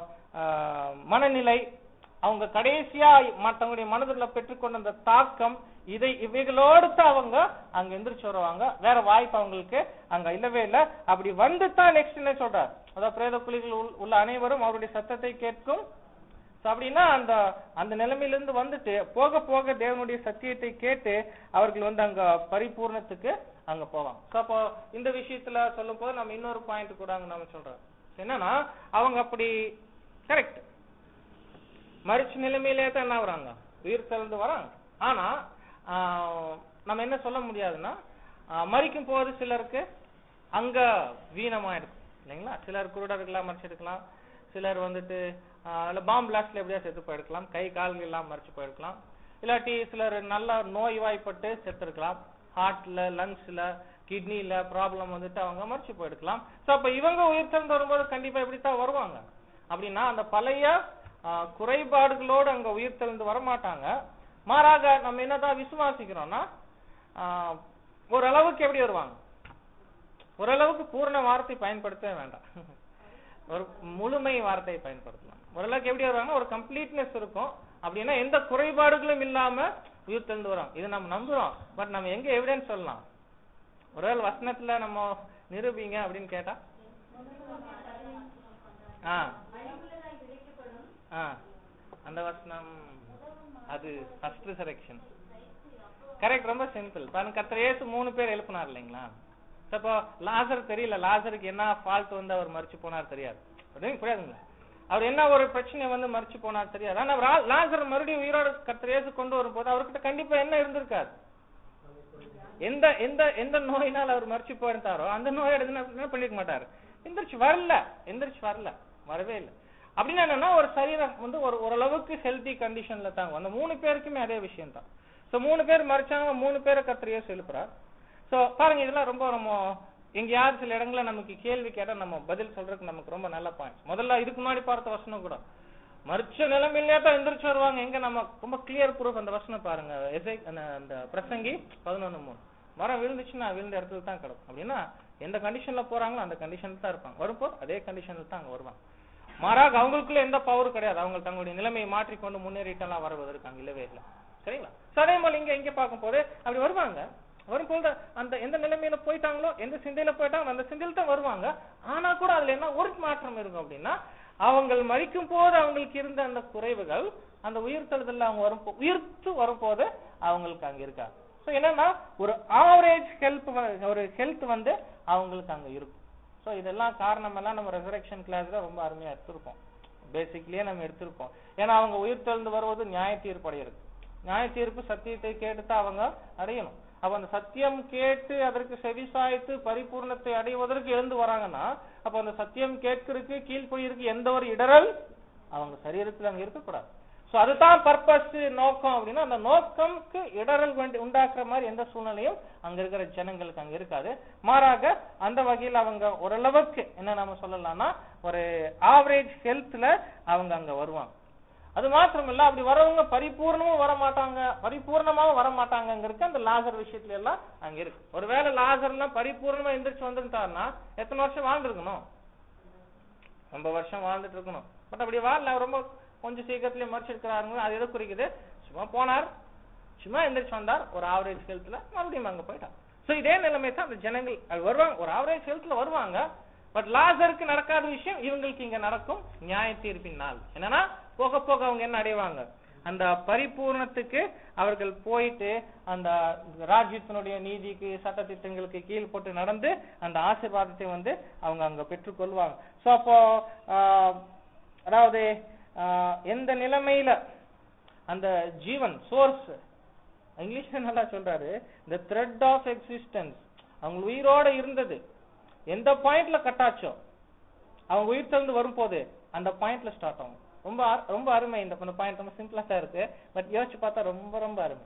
ஆஹ், மனநிலை அவங்க கடைசியா மற்றவங்களுடைய மனதில பெற்றுக்கொண்ட அந்த தாக்கம் இதை இவைகளோடு தான் அவங்க அங்க எந்திரிச்சு வருவாங்க வேற வாய்ப்பு அவங்களுக்கு அங்க இல்லவே இல்ல அப்படி வந்து தான் நெக்ஸ்ட் என்ன சொல்றார் அதாவது பிரேத குழிகள் உள்- உள்ள அனைவரும் அவருடைய சத்தத்தை கேட்கும் So அப்படின்னா அந்த அந்த நிலைமையிலிருந்து வந்துட்டு போக போக தேவனுடைய சத்தியத்தை கேட்டு அவர்கள் வந்து அங்க பரிபூர்ணத்துக்கு அங்க போவாங்க So அப்போ இந்த விஷயத்துல சொல்லும் போது நம்ம இன்னொரு பாயிண்ட் கூட அங்க நம்ம சொல்றோம் என்னன்னா அவங்க அப்படி கரெக்ட் மறிச்ச நிலைமையிலே தான் என்ன வராங்க உயிர் திறந்து வராங்க ஆனா ஆஹ், நம்ம என்ன சொல்ல முடியாதுன்னா ஆஹ், மறிக்கும் போது சிலருக்கு அங்க வீணமாயிடும் இல்லைங்களா சிலர் குருடர்களா மறைச்சிருக்கலாம் சிலர் வந்துட்டு ஆஹ், இல்ல பாம்பு பிளாஸ்ட்ல எப்படியா செத்து போயிருக்கலாம் கை கால்கள் எல்லாம் மறைச்சு போயிருக்கலாம் இல்லாட்டி சிலர் நல்ல நோய்வாய்ப்பட்டு செத்துருக்கலாம் ஹார்ட்ல லங்ஸ்ல கிட்னில ப்ராப்ளம் வந்துட்டு அவங்க மறைச்சு போயிருக்கலாம் சோ அப்ப இவங்க உயிர் திறந்து வரும்போது கண்டிப்பா இப்படித்தான் வருவாங்க அப்படின்னா அந்த பழைய ஆஹ், குறைபாடுகளோடு அங்க உயிர் தெழுந்து வரமாட்டாங்க மாறாக நம்ம என்னதான் விசுவாசிக்கிறோம்னா ஆஹ், ஓரளவுக்கு எப்படி வருவாங்க ஓரளவுக்கு பூர்ண வார்த்தை பயன்படுத்தவே வேண்டாம் ஒரு முழுமை வார்த்தையை பயன்படுத்தலாம் ஓரளவுக்கு எப்படி வருவாங்க ஒரு கம்ப்ளீட்னஸ் இருக்கும் அப்படின்னா எந்த குறைபாடுகளும் இல்லாம உயிர் தெழுந்து வரும் இது நம்ம நம்புறோம் பட் நம்ம எங்க எவிடன்ஸ் சொல்லலாம் ஒருவேளை வசனத்துல நம்ம நிரூபிங்க அப்படின்னு கேட்டா ஆ ஆ அந்த வசனம் அது ஃபர்ஸ்ட் செலெக்ஷன் கரெக்ட் ரொம்ப சிம்பிள் பாருங்க கர்த்தர் இயேசு மூணு பேர் எழுப்பினார் இல்லைங்களா So, அப்போ லாசர் தெரியல லாசருக்கு என்ன ஃபால்ட் வந்து அவர் மறிச்சு போனார் தெரியாது அப்படின்னு புரியாதுங்களா அவர் என்ன ஒரு பிரச்சனை வந்து மறிச்சு போனார் தெரியாது ஆனா ரா- லாசர் மறுபடியும் உயிரோட கர்த்தர் இயேசு கொண்டு வரும்போது அவர்கிட்ட கண்டிப்பா என்ன இருந்திருக்காது எந்த எந்த எந்த நோயினால் அவர் மறிச்சு போயிருந்தாரோ அந்த நோய் எடுத்து என்ன என்ன பண்ணிருக்க மாட்டாரு எந்திரிச்சு வரல எந்திரிச்சு வரல வரவே இல்லை அப்படின்னா என்னன்னா ஒரு சரீரம் வந்து ஒரு ஓரளவுக்கு ஹெல்தி கண்டிஷன்ல தாங்க அந்த மூணு பேருக்குமே அதே விஷயம் தான் சோ மூணு பேர் மறிச்சாங்க மூணு பேரை கத்திரியே எழுப்புறார் சோ பாருங்க இதெல்லாம் ரொம்ப நம்ம எங்கேயாவது சில இடங்கள்ல நமக்கு கேள்வி கேட்டா நம்ம பதில் சொல்றதுக்கு நமக்கு ரொம்ப நல்ல பாயிண்ட் முதல்ல இதுக்கு முன்னாடி பார்த்த வசனம் கூட மறிச்ச நிலைமையிலே தான் எந்திரிச்சு வருவாங்க எங்க நம்ம ரொம்ப கிளியர் ப்ரூஃப் அந்த வசனம் பாருங்க எசை அந்த அந்த பிரசங்கி பதினொன்னு மூணு மரம் விழுந்துச்சுன்னா விழுந்த இடத்துல தான் கிடக்கும் அப்படின்னா எந்த கண்டிஷன்ல போறாங்களோ அந்த கண்டிஷன்ல தான் இருப்பாங்க வரும்போது அதே கண்டிஷன்ல தான் அங்க வருவாங்க மாறாக அவங்களுக்குள்ள எந்த பவரும் கிடையாது அவங்க தங்களுடைய நிலைமையை மாற்றிக்கொண்டு முன்னேறிட்டெல்லாம் வருவதற்கு அங்க இல்லவே இல்லை சரிங்களா So, அதே போல இங்க இங்க பார்க்கும்போது அப்படி வருவாங்க வரும்போது அந்த எந்த நிலைமையில போயிட்டாங்களோ எந்த சிந்தையில போயிட்டாங்களோ அந்த சிந்தையில தான் வருவாங்க ஆனா கூட அதுல என்ன ஒரு மாற்றம் இருக்கும் அப்படின்னா அவங்கள் மறிக்கும் போது அவங்களுக்கு இருந்த அந்த குறைவுகள் அந்த உயிர்த்தெழுதல்ல அவங்க வரும் உயிர்த்து வரும்போது அவங்களுக்கு அங்க இருக்காது சோ என்னன்னா ஒரு ஆவரேஜ் ஹெல்ப் ஒரு ஹெல்த் வந்து அவங்களுக்கு அங்க இருக்கும் சோ இதெல்லாம் காரணம் எல்லாம் நம்ம ரெசரக்ஷன் கிளாஸ்ல ரொம்ப அருமையா எடுத்திருக்கோம் பேசிக்லயே நம்ம எடுத்திருக்கோம் ஏன்னா அவங்க உயிர் தெழுந்து வருவது நியாய தீர்ப்பு அடையிறது நியாய தீர்ப்பு சத்தியத்தை கேட்டுதான் அவங்க அடையணும் அப்ப அந்த சத்தியம் கேட்டு அதற்கு செவிசாய்த்து பரிபூர்ணத்தை அடைவதற்கு எழுந்து வராங்கன்னா அப்ப அந்த சத்தியம் கேட்கறதுக்கு கீழ்ப்படியிருக்கு எந்த ஒரு இடரல் அவங்க சரீரத்துல அங்க இருக்கக்கூடாது சோ அதுதான் பர்பஸ் நோக்கம் அப்படின்னா அந்த நோக்கம்க்கு இடரல் வேண்டி உண்டாக்குற மாதிரி எந்த சூழ்நிலையும் அங்க இருக்கிற ஜனங்களுக்கு அங்க இருக்காது மாறாக அந்த வகையில் அவங்க ஓரளவுக்கு என்ன நம்ம சொல்லலாம்னா ஒரு ஆவரேஜ் ஹெல்த்ல அவங்க அங்க வருவாங்க அது மாத்திரம் இல்ல அப்படி வரவங்க பரிபூர்ணமும் வர மாட்டாங்க பரிபூர்ணமாவும் வர மாட்டாங்கிறதுக்கு அந்த லாசர் விஷயத்துல எல்லாம் அங்க இருக்கு ஒருவேளை லாசர் எல்லாம் பரிபூர்ணமா எந்திரிச்சு வந்துட்டாருன்னா எத்தனை வருஷம் வாழ்ந்துருக்கணும் ரொம்ப வருஷம் வாழ்ந்துட்டு இருக்கணும் பட் அப்படி வாழல அவர் ரொம்ப கொஞ்சம் சீக்கிரத்திலேயே மறைச்சிருக்கிறாருங்க அது எதை குறிக்குது சும்மா போனார் சும்மா எந்திரிச்சு வந்தார் ஒரு ஆவரேஜ் ஹெல்த்ல மறுபடியும் அங்க போயிட்டார் சோ இதே நிலைமை தான் அந்த ஜனங்கள் அது வருவாங்க ஒரு ஆவரேஜ் ஹெல்த்ல வருவாங்க பட் லாசருக்கு நடக்காத விஷயம் இவங்களுக்கு இங்க நடக்கும் நியாய தீர்ப்பின் நாள் என்னன்னா போக போக அவங்க என்ன அடைவாங்க அந்த பரிபூர்ணத்துக்கு அவர்கள் போயிட்டு அந்த ராஜ்யத்தினுடைய நீதிக்கு சட்ட திட்டங்களுக்கு கீழ் போட்டு நடந்து அந்த ஆசீர்வாதத்தை வந்து அவங்க அங்க பெற்றுக்கொள்வாங்க சோ அப்போ ஆஹ், அதாவது ஆஹ், எந்த நிலைமையில அந்த ஜீவன் சோர்ஸ் இங்கிலீஷ்ல நல்லா சொல்றாரு இந்த த்ரெட் ஆஃப் எக்ஸிஸ்டன்ஸ் அவங்க உயிரோட இருந்தது எந்த பாயிண்ட்ல கட்டாச்சோ அவங்க உயிர் தெழுந்து வரும்போது அந்த பாயிண்ட்ல ஸ்டார்ட் ஆகும் ரொம்ப அரு- ரொம்ப அருமை இந்த பாயிண்ட் ரொம்ப சிம்பிளா தான் இருக்கு பட் யோசிச்சு பார்த்தா ரொம்ப ரொம்ப அருமை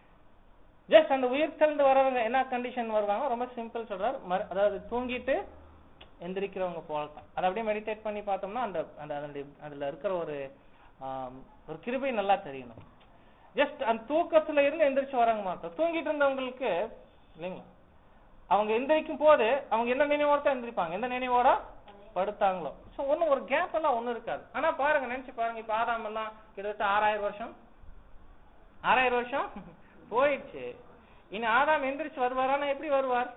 ஜஸ்ட் அந்த உயிர் தெழுந்து வரவங்க என்ன கண்டிஷன் வருவாங்க ரொம்ப சிம்பிள் சொல்றாரு மறு- அதாவது தூங்கிட்டு எந்திரிக்கிறவங்க போல தான் அதை அப்படியே மெடிடேட் பண்ணி பார்த்தோம்னா அந்த அந்த அதனுடைய அதுல இருக்கிற ஒரு ஆம், ஒரு கிருபை நல்லா தெரியணும் ஜஸ்ட் அந்த தூக்கத்துல இருந்து எந்திரிச்சு வராங்க மாட்டோம் தூங்கிட்டு இருந்தவங்களுக்கு இல்லைங்களா அவங்க எந்திரிக்கும் போது அவங்க என்ன நினைவோட தான் எந்திரிப்பாங்க எந்த நினைவோட படுத்தாங்களோ சோ ஒண்ணும் ஒரு கேப் எல்லாம் ஒண்ணும் இருக்காது ஆனா பாருங்க நினைச்சு பாருங்க இப்ப ஆதாம் எல்லாம் கிட்டத்தட்ட ஆறாயிரம் வருஷம் ஆறாயிரம் வருஷம் போயிடுச்சு இனி ஆதாம் எந்திரிச்சு வருவாரானா எப்படி வருவார்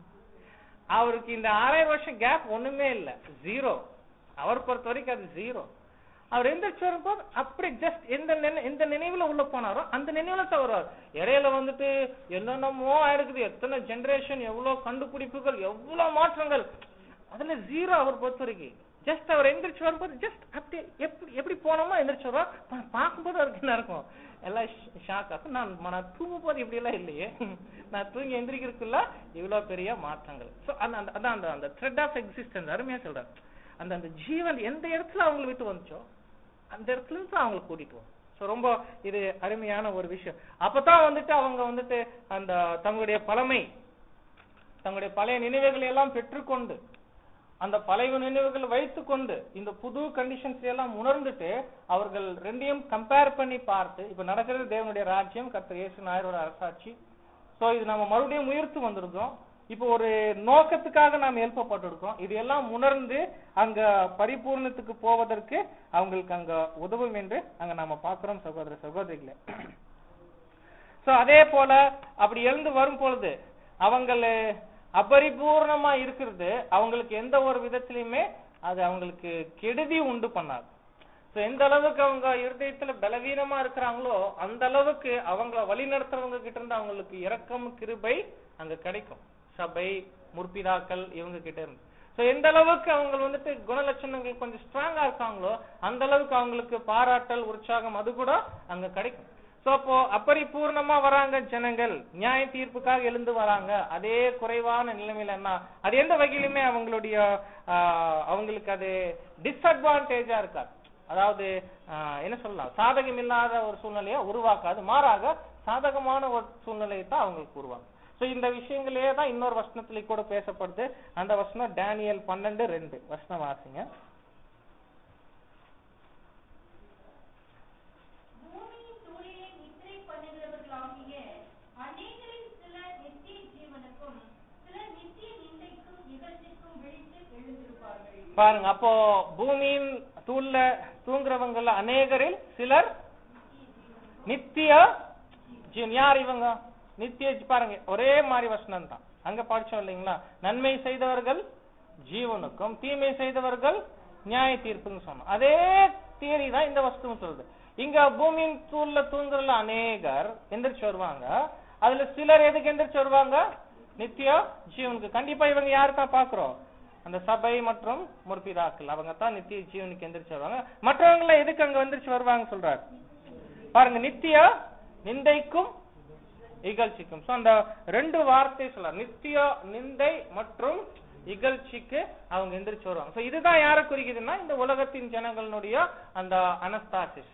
அவருக்கு இந்த ஆறாயிரம் வருஷம் கேப் ஒண்ணுமே இல்ல ஜீரோ அவர் பொறுத்த வரைக்கும் அது ஜீரோ அவர் எந்திரிச்சு வரும்போது அப்படி ஜஸ்ட் எந்த நினை- எந்த நினைவுல உள்ள போனாரோ அந்த நினைவுல தான் வருவார் இடையில வந்துட்டு என்னென்னமோ ஆயிருக்குது எத்தனை ஜெனரேஷன் எவ்வளவு கண்டுபிடிப்புகள் எவ்வளவு மாற்றங்கள் அதுல ஜீரோ அவர் பொறுத்த வரைக்கும் ஜஸ்ட் அவர் எந்திரிச்சு வரும்போது ஜஸ்ட் அப்படி எப்படி எப்படி போனோமோ எந்திரிச்சு வருவார் பா- பார்க்கும்போது அவருக்கு என்ன இருக்கும் எல்லாம் ஷாக் ஆகும் நான் நான் தூங்கும் போது இப்படி எல்லாம் இல்லையே நான் தூங்கி எந்திரிக்கிறதுக்குள்ள இவ்வளவு பெரிய மாற்றங்கள் சோ அந்த அந்த- அதான் அந்த அந்த த்ரெட் ஆஃப் எக்ஸிஸ்டன்ஸ் அருமையா சொல்றாரு அந்த அந்த ஜீவன் எந்த இடத்துல அவங்களை விட்டு வந்துச்சோ அந்த இடத்துல இருந்து அவங்களை கூட்டிட்டு வரும் சோ ரொம்ப இது அருமையான ஒரு விஷயம் அப்பதான் வந்துட்டு அவங்க வந்துட்டு அந்த தங்களுடைய பழமை தங்களுடைய பழைய நினைவுகளை எல்லாம் பெற்றுக்கொண்டு அந்த பழைய நினைவுகளை வைத்துக்கொண்டு இந்த புது கண்டிஷன்ஸ் எல்லாம் உணர்ந்துட்டு அவர்கள் ரெண்டையும் கம்பேர் பண்ணி பார்த்து இப்ப நடக்கிறது தேவனுடைய ராஜ்யம் கர்த்தர் இயேசு நாயரோட அரசாட்சி சோ இது நம்ம மறுபடியும் உயர்த்து வந்திருக்கோம் இப்போ ஒரு நோக்கத்துக்காக நாம் எழுப்பப்பட்டிருக்கோம் இது எல்லாம் உணர்ந்து அங்க பரிபூர்ணத்துக்கு போவதற்கு அவங்களுக்கு அங்க உதவும் என்று அங்க நாம பார்க்கிறோம் சகோதர சகோதரிகளே சோ அதே போல அப்படி எழுந்து வரும் பொழுது அவங்கள அபரிபூர்ணமா இருக்கிறது அவங்களுக்கு எந்த ஒரு விதத்திலையுமே அது அவங்களுக்கு கெடுதி உண்டு பண்ணாது சோ எந்த அளவுக்கு அவங்க இருதயத்துல பலவீனமா இருக்கிறாங்களோ அந்த அளவுக்கு அவங்கள வழி நடத்துறவங்க கிட்ட இருந்து அவங்களுக்கு இரக்கம் கிருபை அங்க கிடைக்கும் சபை முற்பிதாக்கள் இவங்க கிட்ட இருந்து சோ எந்த அளவுக்கு அவங்க வந்துட்டு குணலட்சணங்கள் கொஞ்சம் ஸ்ட்ராங்கா இருக்காங்களோ அந்த அளவுக்கு அவங்களுக்கு பாராட்டல் உற்சாகம் அது கூட அங்க கிடைக்கும் சோ அப்போ அப்பரிபூர்ணமா வராங்க ஜனங்கள் நியாய தீர்ப்புக்காக எழுந்து வராங்க அதே குறைவான நிலைமையில என்ன அது எந்த வகையிலுமே அவங்களுடைய ஆஹ், அவங்களுக்கு அது டிஸ்அட்வான்டேஜா இருக்காது அதாவது ஆஹ், என்ன சொல்லலாம் சாதகம் இல்லாத ஒரு சூழ்நிலையை உருவாக்காது மாறாக சாதகமான ஒரு சூழ்நிலையை தான் அவங்களுக்கு உருவாக்கும் சோ இந்த விஷயங்களே தான் இன்னொரு வசனத்துல கூட பேசப்படுது அந்த வசனம் டேனியல் பன்னெண்டு ரெண்டு வசனம் வாசிங்க பூமியின் தூளிலே நித்திரை பண்ணுகிறவர்களாகிய அநேகரில் சிலர் நித்திய ஜீவனுக்கும் சிலர் நித்திய நிந்தைக்கும் இகழ்ச்சிக்கும் விழித்து எழுந்திருப்பார்கள் பாருங்க அப்போ பூமியின் தூள்ல தூங்குறவங்கள அநேகரில் சிலர் நித்திய ஜீவன் யார் இவங்க நித்திய ஜீ- பாருங்க ஒரே மாதிரி வசனம் தான் அங்க படிச்சோம் இல்லைங்களா நன்மை செய்தவர்கள் ஜீவனுக்கும் தீமை செய்தவர்கள் நியாய தீர்ப்புன்னு சொன்னோம் அதே தியரி தான் இந்த வசனம் சொல்லுது இங்க பூமியின் தூள்ல தூங்குறதுல அநேகர் எந்திரிச்சு வருவாங்க அதுல சிலர் எதுக்கு எந்திரிச்சு வருவாங்க நித்திய ஜீவனுக்கு கண்டிப்பா இவங்க யாரு தான் பாக்குறோம் அந்த சபை மற்றும் முற்பிதாக்கள் அவங்க தான் நித்திய ஜீவனுக்கு எந்திரிச்சு வருவாங்க மற்றவங்க எல்லாம் எதுக்கு அங்க எந்திரிச்சு வருவாங்க சொல்றாரு பாருங்க நித்திய நிந்தைக்கும் இகழ்ச்சிக்கும் சோ அந்த ரெண்டு வார்த்தை சொல்றாரு நித்திய நிந்தை மற்றும் இகழ்ச்சிக்கு அவங்க எந்திரிச்சு வருவாங்க சோ இதுதான் யாரை குறிக்குதுன்னா இந்த உலகத்தின் ஜனங்களுடைய அந்த அனஸ்தாசிஸ்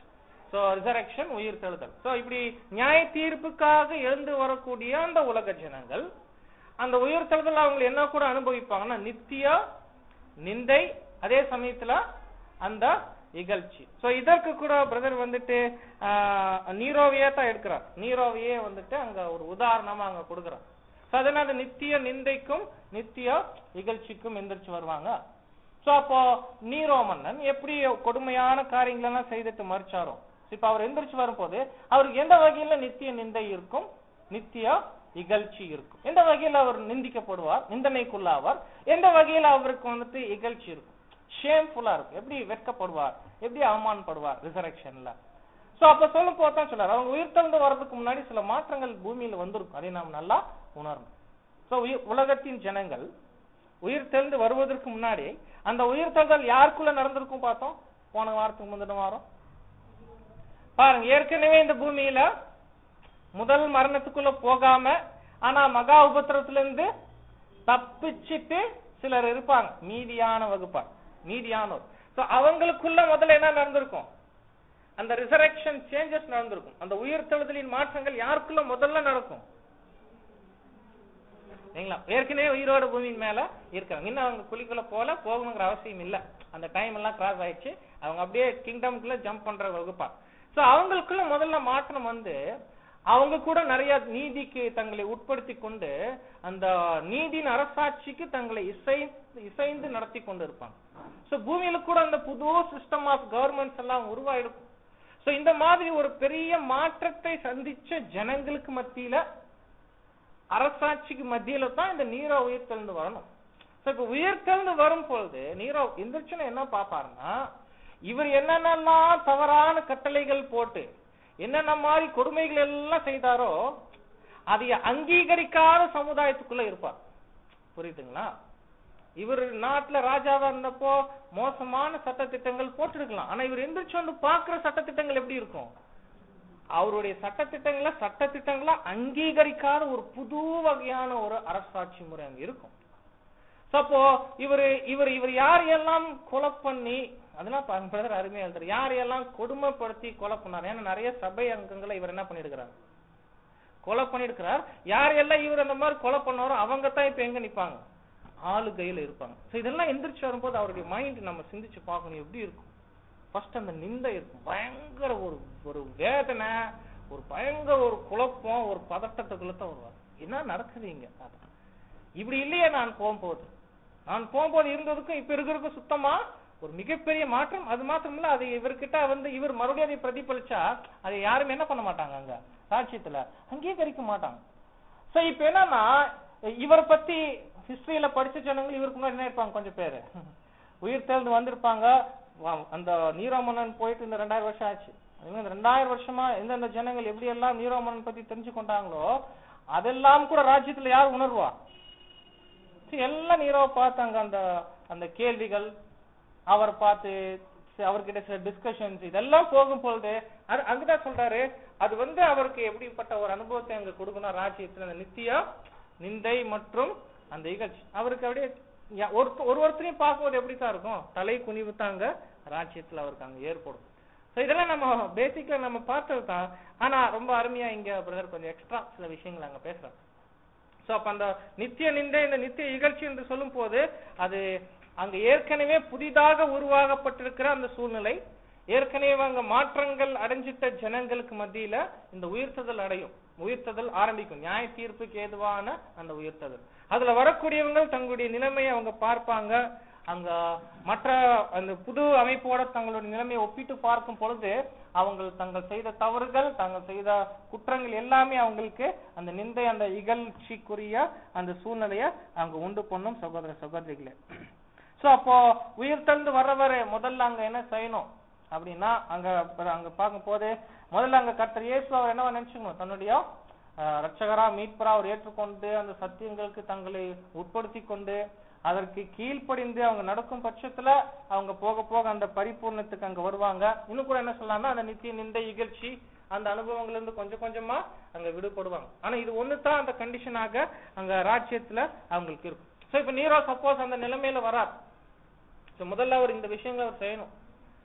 சோ ரிசரக்ஷன் உயிர் தெழுதல் சோ இப்படி நியாய தீர்ப்புக்காக எழுந்து வரக்கூடிய அந்த உலக ஜனங்கள் அந்த உயிர் தெழுதல் அவங்க என்ன கூட அனுபவிப்பாங்கன்னா நித்திய நிந்தை அதே சமயத்துல அந்த இகழ்ச்சி சோ இதற்கு கூட பிரதர் வந்துட்டு ஆஹ், நீரோவையே தான் எடுக்கிறார் நீரோவையே வந்துட்டு அங்க ஒரு உதாரணமா அங்க கொடுக்குறார் சோ அதனால அந்த நித்திய நிந்தைக்கும் நித்திய இகழ்ச்சிக்கும் எந்திரிச்சு வருவாங்க சோ அப்போ நீரோ மன்னன் எப்படி கொடுமையான காரியங்கள் எல்லாம் செய்துட்டு மறிச்சாரோ இப்ப அவர் எந்திரிச்சு வரும்போது அவருக்கு எந்த வகையில நித்திய நிந்தை இருக்கும் நித்திய இகழ்ச்சி இருக்கும் எந்த வகையில அவர் நிந்திக்கப்படுவார் நிந்தனைக்குள்ளாவார் எந்த வகையில அவருக்கு வந்துட்டு இகழ்ச்சி இருக்கும் ஷேம்ஃபுல்லா இருக்கும் எப்படி வெட்கப்படுவார் எப்படி அவமானப்படுவார் ரிசரக்ஷன்ல சோ அப்ப சொல்லும் போது தான் சொல்றாரு அவங்க உயிர்த்தெழுந்து வர்றதுக்கு முன்னாடி சில மாற்றங்கள் பூமியில வந்திருக்கும் அதை நாம் நல்லா உணரணும் சோ உயிர் உலகத்தின் ஜனங்கள் உயிர்த்தெழுந்து வருவதற்கு முன்னாடி அந்த உயிர்த்தெழுதல் யாருக்குள்ள நடந்திருக்கும் பார்த்தோம் போன வாரத்துக்கு முந்தின வாரம் பாருங்க ஏற்கனவே இந்த பூமியில முதல் மரணத்துக்குள்ள போகாம ஆனா மகா உபத்திரத்துல இருந்து தப்பிச்சிட்டு சிலர் இருப்பாங்க மீதியான வகுப்பார் மீதியானோர் சோ அவங்களுக்குள்ள முதல்ல என்ன நடந்திருக்கும் அந்த ரிசரக்ஷன் சேஞ்சஸ் நடந்திருக்கும் அந்த உயிர்த்தெழுதலின் மாற்றங்கள் யாருக்குள்ள முதல்ல நடக்கும் சரிங்களா ஏற்கனவே உயிரோட பூமியின் மேல இருக்காங்க இன்னும் அவங்க குழிக்குள்ள போல போகணுங்கிற அவசியம் இல்ல அந்த டைம் எல்லாம் கிராஸ் ஆயிடுச்சு அவங்க அப்படியே கிங்டம்குள்ள ஜம்ப் பண்ற வகுப்பா சோ அவங்களுக்குள்ள முதல்ல மாற்றம் வந்து அவங்க கூட நிறைய நீதிக்கு தங்களை உட்படுத்தி கொண்டு அந்த நீதியின் அரசாட்சிக்கு தங்களை இசை இசைந்து நடத்தி கொண்டு இருப்பாங்க சோ பூமியில கூட அந்த புது சிஸ்டம் ஆஃப் கவர்மெண்ட்ஸ் எல்லாம் உருவாயிருக்கும் சோ இந்த மாதிரி ஒரு பெரிய மாற்றத்தை சந்திச்ச ஜனங்களுக்கு மத்தியில அரசாட்சிக்கு மத்தியில தான் இந்த நீரோ உயிர்த்தெழுந்து வரணும் சோ இப்ப உயிர்த்தெழுந்து வரும் பொழுது நீரோ எந்திரிச்சுன்னு என்ன பாப்பாருன்னா இவர் என்னென்னலாம் தவறான கட்டளைகள் போட்டு என்னென்ன மாதிரி கொடுமைகள் எல்லாம் செய்தாரோ அதை அங்கீகரிக்காத சமுதாயத்துக்குள்ள இருப்பார் புரியுதுங்களா இவர் நாட்டுல ராஜாவா இருந்தப்போ மோசமான சட்டத்திட்டங்கள் போட்டிருக்கலாம் ஆனா இவர் எந்திரிச்சு வந்து பாக்குற சட்டத்திட்டங்கள் எப்படி இருக்கும் அவருடைய சட்டத்திட்டங்களை சட்டத்திட்டங்களா அங்கீகரிக்காத ஒரு புது வகையான ஒரு அரசாட்சி முறை அங்க இருக்கும் So, அப்போ இவர் இவர் இவர் யாரையெல்லாம் கொலை பண்ணி அதெல்லாம் பாருங்க brother அருமையா எழுதுறாரு யாரையெல்லாம் கொடுமைப்படுத்தி கொலை பண்ணார் ஏன்னா நிறைய சபை அங்கங்களை இவர் என்ன பண்ணிருக்கிறார் கொலை பண்ணிருக்கிறார் யாரையெல்லாம் இவர் அந்த மாதிரி கொலை பண்ணாரோ அவங்க தான் இப்ப எங்க நிப்பாங்க ஆளுகையில இருப்பாங்க சோ இதெல்லாம் எந்திரிச்சு வரும்போது அவருடைய மைண்ட் நம்ம சிந்திச்சு பார்க்கணும் எப்படி இருக்கும் ஃபர்ஸ்ட் அந்த நிந்தை இருக்கும் பயங்கர ஒரு ஒரு வேதனை ஒரு பயங்கர ஒரு குழப்பம் ஒரு பதட்டத்துக்குள்ள தான் வருவார் என்ன நடக்குது இங்க இப்படி இல்லையே நான் போகும்போது நான் போகும்போது இருந்ததுக்கும் இப்ப இருக்கிறதுக்கும் சுத்தமா ஒரு மிகப்பெரிய மாற்றம் அது மாத்திரம் இல்ல அது இவர்கிட்ட வந்து இவர் மறுபடியும் அதை பிரதிபலிச்சா அதை யாரும் என்ன பண்ண மாட்டாங்க அங்க சாட்சியத்துல அங்கீகரிக்க மாட்டாங்க சோ இப்ப என்னன்னா இவரை பத்தி ஹிஸ்டரியில படிச்ச ஜனங்கள் இவருக்கு முன்னாடி என்ன இருப்பாங்க கொஞ்சம் பேரு உயிர் தேர்ந்து வந்திருப்பாங்க வா- அந்த நீரோமன்னன் போயிட்டு இந்த ரெண்டாயிரம் வருஷம் ஆச்சு அதே இந்த ரெண்டாயிரம் வருஷமா எந்தெந்த ஜனங்கள் எப்படி எல்லாம் நீரோமன்னன் பத்தி தெரிஞ்சு கொண்டாங்களோ அதெல்லாம் கூட ராஜ்யத்துல யார் உணர்வா சரி, எல்லாம் நீரோ பார்த்தாங்க அந்த அந்த கேள்விகள் அவர் பார்த்து சரி, அவர்கிட்ட சில டிஸ்கஷன்ஸ் இதெல்லாம் போகும் பொழுது அது அங்கதான் சொல்றாரு அது வந்து அவருக்கு எப்படிப்பட்ட ஒரு அனுபவத்தை அங்க கொடுக்கணும் ராஜ்யத்துல அந்த நித்திய நிந்தை மற்றும் அந்த இகழ்ச்சி அவருக்கு அப்படியே யா- ஒரு ஒரு ஒருத்தரையும் பார்க்கும்போது எப்படி தான் இருக்கும் தலை குனிவு தாங்க ராஜ்யத்துல அவருக்கு அங்க ஏற்படும் சோ இதெல்லாம் நம்ம பேசிக்கா நம்ம பார்த்தது தான் ஆனா ரொம்ப அருமையா இங்க பிரதர் கொஞ்சம் எக்ஸ்ட்ரா சில விஷயங்கள் அங்க பேசுறாங்க சோ அப்ப அந்த நித்திய நிந்தை இந்த நித்திய இகழ்ச்சி என்று சொல்லும் போது அது அங்க ஏற்கனவே புதிதாக உருவாகப்பட்டிருக்கிற அந்த சூழ்நிலை ஏற்கனவே அங்க மாற்றங்கள் அடைஞ்சிட்ட ஜனங்களுக்கு மத்தியில இந்த உயிர்த்ததல் அடையும் உயிர்த்ததல் ஆரம்பிக்கும் நியாய தீர்ப்புக்கு ஏதுவான அந்த உயிர்த்ததல் அதுல வரக்கூடியவங்க தங்களுடைய நிலைமையை அவங்க பார்ப்பாங்க அங்க மற்ற அந்த புது அமைப்போட தங்களுடைய நிலைமையை ஒப்பிட்டு பார்க்கும் பொழுது அவங்க தங்கள் செய்த தவறுகள் தாங்கள் செய்த குற்றங்கள் எல்லாமே அவங்களுக்கு அந்த நிந்தை அந்த இகழ்ச்சிக்குரிய அந்த சூழ்நிலைய அங்க உண்டு பண்ணும் சகோதர சகோதரிகளே சோ அப்போ உயிர்த்தெழுந்து வர்றவரு முதல்ல அங்க என்ன செய்யணும் அப்படின்னா அங்க அங்க பார்க்கும் போது முதல்ல அங்க கர்த்தர் இயேசு அவர் என்னவா நினைச்சுக்கணும் தன்னுடைய அஹ், ரட்சகரா மீட்பரா அவர் ஏற்றுக்கொண்டு அந்த சத்தியங்களுக்கு தங்களை உட்படுத்தி கொண்டு அதற்கு கீழ்ப்படிந்து அவங்க நடக்கும் பட்சத்துல அவங்க போக போக அந்த பரிபூர்ணத்துக்கு அங்க வருவாங்க இன்னும் கூட என்ன சொல்லலாம்னா அந்த நித்திய நிந்தை இகழ்ச்சி அந்த அனுபவங்கள்ல இருந்து கொஞ்சம் கொஞ்சமா அங்க விடுபடுவாங்க ஆனா இது ஒண்ணுதான் அந்த கண்டிஷனாக அங்க ராஜ்யத்துல அவங்களுக்கு இருக்கும் சோ இப்ப நீரோ சப்போஸ் அந்த நிலைமையில வரார் சோ முதல்ல அவர் இந்த விஷயங்களை அவர் செய்யணும்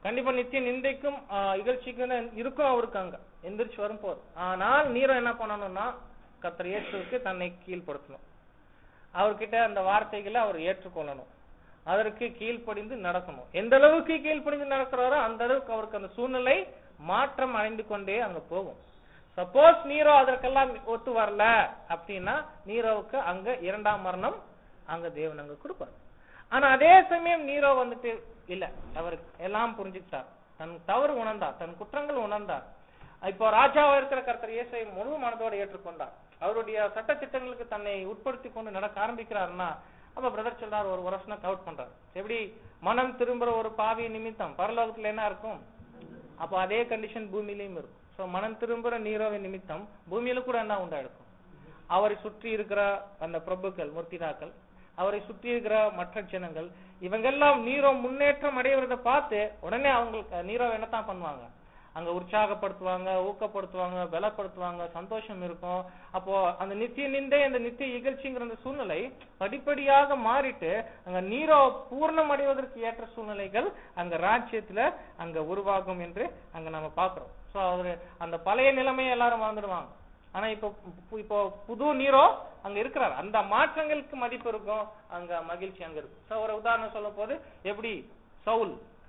கண்டிப்பா நித்திய நிந்தைக்கும் ஆஹ், இகழ்ச்சிக்கும் தான் இருக்கும் அவருக்கு அங்க எந்திரிச்சு வரும்போது ஆனால் நீரோ என்ன பண்ணணும்னா கர்த்தர் இயேசுவுக்கு தன்னை கீழ்ப்படுத்தணும் அவர்கிட்ட அந்த வார்த்தைகளை அவர் ஏற்றுக்கொள்ளணும் அதற்கு கீழ்ப்படிந்து நடக்கணும் எந்த அளவுக்கு கீழ்ப்படிந்து நடக்கிறாரோ அந்த அளவுக்கு அவருக்கு அந்த சூழ்நிலை மாற்றம் அடைந்து கொண்டே அங்க போகும் சப்போஸ் நீரோ அதற்கெல்லாம் ஒத்து வரல அப்படின்னா நீரோவுக்கு அங்க இரண்டாம் மரணம் அங்க தேவன் அங்க கொடுப்பார் ஆனா அதே சமயம் நீரோ வந்துட்டு இல்ல அவர் எல்லாம் புரிஞ்சுக்கிட்டார் தன் தவறு உணர்ந்தார் தன் குற்றங்கள் உணர்ந்தார் இப்போ ராஜாவா இருக்கிற கர்த்தர் இயேசுவை முழு மனதோடு ஏற்றுக்கொண்டார் அவருடைய சட்ட திட்டங்களுக்கு தன்னை உட்படுத்தி கொண்டு நடக்க ஆரம்பிக்கிறாருன்னா அப்ப பிரதர் சொல்றார் ஒரு வருஷம் கவுட் பண்றார் எப்படி மனம் திரும்புற ஒரு பாவி நிமித்தம் பரலோகத்துல என்ன இருக்கும் அப்ப அதே கண்டிஷன் பூமியிலையும் இருக்கும் சோ மனம் திரும்புற நீரோவை நிமித்தம் பூமியில கூட என்ன உண்டாயிருக்கும் அவரை சுற்றி இருக்கிற அந்த பிரபுக்கள் மூர்த்திதாக்கள் அவரை சுற்றி இருக்கிற மற்ற ஜனங்கள் இவங்கெல்லாம் நீரோ முன்னேற்றம் அடைவதை பார்த்து உடனே அவங்களுக்கு நீரோ என்னத்தான் பண்ணுவாங்க அங்க உற்சாகப்படுத்துவாங்க ஊக்கப்படுத்துவாங்க பலப்படுத்துவாங்க சந்தோஷம் இருக்கும் அப்போ அந்த நித்திய நிந்தை அந்த நித்திய இகழ்ச்சிங்கிற அந்த சூழ்நிலை படிப்படியாக மாறிட்டு அங்க நீரோ பூர்ணம் அடைவதற்கு ஏற்ற சூழ்நிலைகள் அங்க ராஜ்யத்துல அங்க உருவாகும் என்று அங்க நம்ம பாக்குறோம் சோ அவரு அந்த பழைய நிலைமையை எல்லாரும் மறந்துடுவாங்க ஆனா இப்போ பு- இப்போ புது நீரோ அங்க இருக்கிறார் அந்த மாற்றங்களுக்கு மதிப்பு இருக்கும் அங்க மகிழ்ச்சி அங்க இருக்கும் சோ ஒரு உதாரணம் சொல்லும் போது எப்படி சவுல்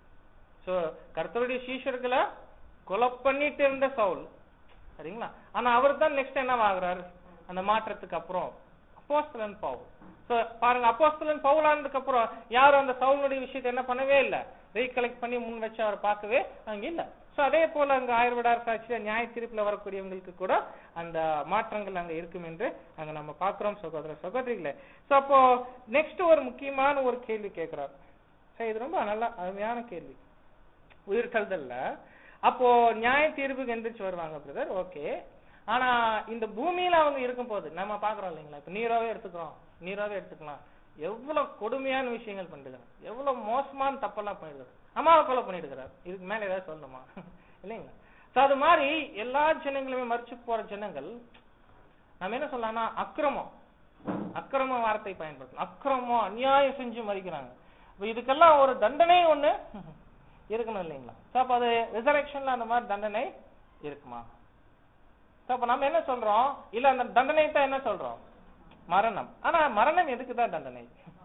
சோ கர்த்தருடைய சீஷர்களை கொலை பண்ணிட்டு இருந்த சவுல் சரிங்களா ஆனா அவர் தான் நெக்ஸ்ட் என்ன ஆகுறாரு அந்த மாற்றத்துக்கு அப்புறம் அப்போஸ்தலன் பவுல் சோ பாருங்க அப்போஸ்தலன் பவுல் ஆனதுக்கு அப்புறம் யாரும் அந்த சவுலுடைய விஷயத்தை என்ன பண்ணவே இல்ல ரீகலெக்ட் பண்ணி முன் வச்சு அவர் பார்க்கவே அங்க இல்ல சோ அதே போல அங்க ஆயுர்வேடார் சாட்சியில நியாய தீர்ப்புல வரக்கூடியவங்களுக்கு கூட அந்த மாற்றங்கள் அங்க இருக்கும் என்று அங்க நம்ம பாக்குறோம் சகோதர சகோதரிகளே சோ அப்போ நெக்ஸ்ட் ஒரு முக்கியமான ஒரு கேள்வி கேட்கிறார் சரி இது ரொம்ப நல்ல அருமையான கேள்வி உயிர்த்தெழுதல்ல அப்போ நியாய தீர்ப்புக்கு எந்திரிச்சு வருவாங்க பிரதர் ஓகே ஆனா இந்த பூமியில அவங்க இருக்கும் போது நம்ம பாக்குறோம் இல்லைங்களா இப்ப நீராவே எடுத்துக்கிறோம் நீராவே எடுத்துக்கலாம் எவ்வளவு கொடுமையான விஷயங்கள் பண்ணிருக்காங்க எவ்வளவு மோசமான தப்பெல்லாம் பண்ணிருக்காரு அம்மாவை கொலை பண்ணிருக்கிறார் இதுக்கு மேல ஏதாவது சொல்லணுமா இல்லைங்களா சோ அது மாதிரி எல்லா ஜனங்களுமே மறிச்சு போற ஜனங்கள் நம்ம என்ன சொல்லலாம்னா அக்கிரமம் அக்கிரம வார்த்தை பயன்படுத்தணும் அக்கிரமம் அநியாயம் செஞ்சு மறிக்கிறாங்க இப்ப இதுக்கெல்லாம் ஒரு தண்டனை ஒண்ணு இருக்கணும் இல்லைங்களா சோ அப்ப அது ரிசரக்ஷன்ல அந்த மாதிரி தண்டனை இருக்குமா சோ அப்ப நம்ம என்ன சொல்றோம் இல்ல அந்த தண்டனை தான் என்ன சொல்றோம் மரணம் ஆனா மரணம் எதுக்கு தான் தண்டனை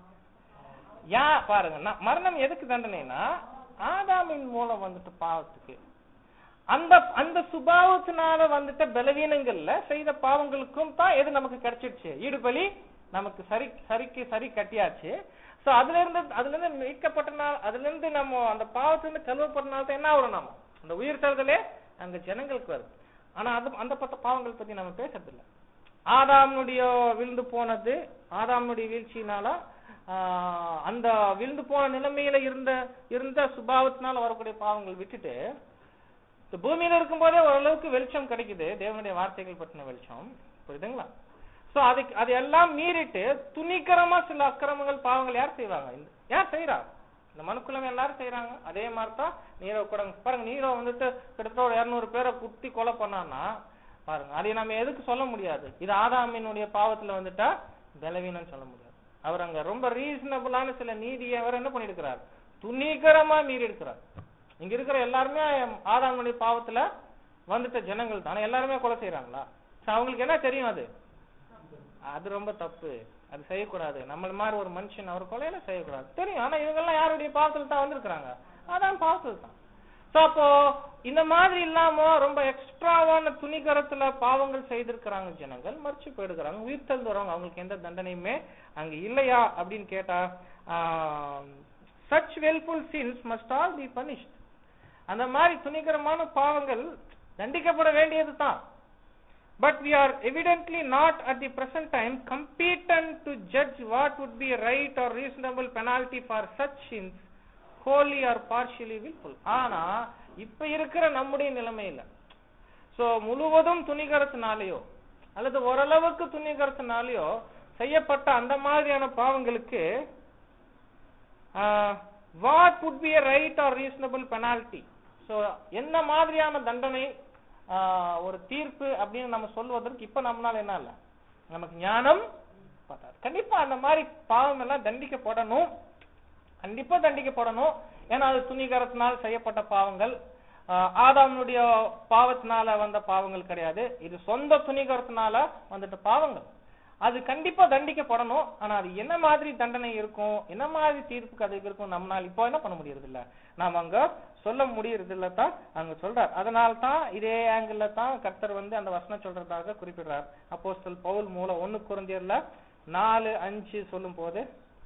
யா பாருங்க நான் மரணம் எதுக்கு தண்டனைனா ஆதாமின் மூலம் வந்துட்டு பாவத்துக்கு அந்த அந்த சுபாவத்தினால வந்துட்ட பலவீனங்கள்ல செய்த பாவங்களுக்கும் தான் எது நமக்கு கிடைச்சிடுச்சு ஈடுபலி நமக்கு சரி சரிக்கு சரி கட்டியாச்சு சோ அதுல இருந்து அதுல இருந்து மீட்கப்பட்டனால அதுல இருந்து நம்ம அந்த பாவத்துல இருந்து கழுவப்பட்டனால தான் என்ன வரும் நாம அந்த உயிர் தழுதலே அங்க ஜனங்களுக்கு வருது ஆனா அது அந்த பத்த பாவங்கள் பத்தி நம்ம பேசுறது இல்ல ஆதாமுடைய விழுந்து போனது ஆதாமுடைய வீழ்ச்சியினால ஆஹ், அந்த விழுந்து போன நிலைமையில இருந்த இருந்த சுபாவத்தினால வரக்கூடிய பாவங்கள் விட்டுட்டு இந்த பூமியில இருக்கும்போதே ஓரளவுக்கு வெளிச்சம் கிடைக்குது தேவனுடைய வார்த்தைகள் பற்றின வெளிச்சம் புரியுதுங்களா சோ அதுக்கு அது எல்லாம் மீறிட்டு துணிகரமா சில அக்கிரமங்கள் பாவங்கள் யார் செய்வாங்க இந்த- யார் செய்யறா இந்த மனுக்குலம் எல்லாரும் செய்யறாங்க அதே மாதிரி தான் நீரோ கூட பாருங்க நீரோ வந்துட்டு கிட்டத்தட்ட ஒரு இருநூறு பேரை குத்தி கொலை பண்ணான்னா பாருங்க அதை நம்ம எதுக்கு சொல்ல முடியாது இது ஆதாமினுடைய பாவத்துல வந்துட்டா பலவீனம் சொல்ல முடியாது அவர் அங்க ரொம்ப ரீசனபிளான சில நீதியை அவர் என்ன பண்ணிருக்கிறார் துணிகரமா மீறி இருக்கிறார் இங்க இருக்கிற எல்லாருமே ஆதாமுடைய பாவத்துல வந்துட்ட ஜனங்கள் தான் ஆனா எல்லாருமே கொலை செய்யறாங்களா So, அவங்களுக்கு என்ன தெரியும் அது அது ரொம்ப தப்பு அது செய்யக்கூடாது நம்மள மாதிரி ஒரு மனுஷன் அவர் கொலையில செய்யக்கூடாது தெரியும் ஆனா இவங்கெல்லாம் யாருடைய பாவத்துல தான் வந்திருக்கிறாங்க அதான் பாவத்துல தான் சோ அப்போ இந்த மாதிரி இல்லாம ரொம்ப எக்ஸ்ட்ராவான துணிகரத்துல பாவங்கள் செய்திருக்கிறாங்க ஜனங்கள் மறிச்சு போயிடுக்கிறாங்க உயிர் தந்து வரவங்க அவங்களுக்கு எந்த தண்டனையுமே அங்க இல்லையா அப்படின்னு கேட்டா such wilful sins must all be punished அந்த மாதிரி துணிகரமான பாவங்கள் தண்டிக்கப்பட வேண்டியது தான் but we are evidently not at the present time competent to judge what would be a right or reasonable penalty for such sins wholly or partially willful ஆனா இப்ப இருக்கிற நம்முடைய நிலைமையில சோ முழுவதும் துணிகரத்தினாலேயோ அல்லது ஓரளவுக்கு துணிகரத்தினாலேயோ செய்யப்பட்ட அந்த மாதிரியான பாவங்களுக்கு what would be a right or reasonable penalty so என்ன மாதிரியான தண்டனை ஆஹ், ஒரு தீர்ப்பு அப்படின்னு நம்ம சொல்வதற்கு இப்ப நம்மளால என்ன இல்ல நமக்கு ஞானம் பத்தாது கண்டிப்பா அந்த மாதிரி பாவம் எல்லாம் தண்டிக்கப்படணும் கண்டிப்பா தண்டிக்கப்படணும் ஏன்னா அது துணிகரத்தினால் செய்யப்பட்ட பாவங்கள் ஆஹ் ஆதாமுடைய பாவத்தினால வந்த பாவங்கள் கிடையாது இது சொந்த துணிகரத்தினால வந்துட்ட பாவங்கள் அது கண்டிப்பா தண்டிக்கப்படணும் ஆனா அது என்ன மாதிரி தண்டனை இருக்கும் என்ன மாதிரி தீர்ப்புக்கு அது இருக்கும் நம்மளால இப்போ என்ன பண்ண முடியறது இல்ல நாம அங்க சொல்ல முடியறது இல்ல தான் அங்க சொல்றார் அதனால தான் இதே ஆங்கிள் தான் கர்த்தர் வந்து அந்த வசனம் சொல்றதாக குறிப்பிடுறார் அப்போஸ்தல் பவுல் மூலம் ஒண்ணு குறைந்தியர்ல நாலு அஞ்சு சொல்லும் போது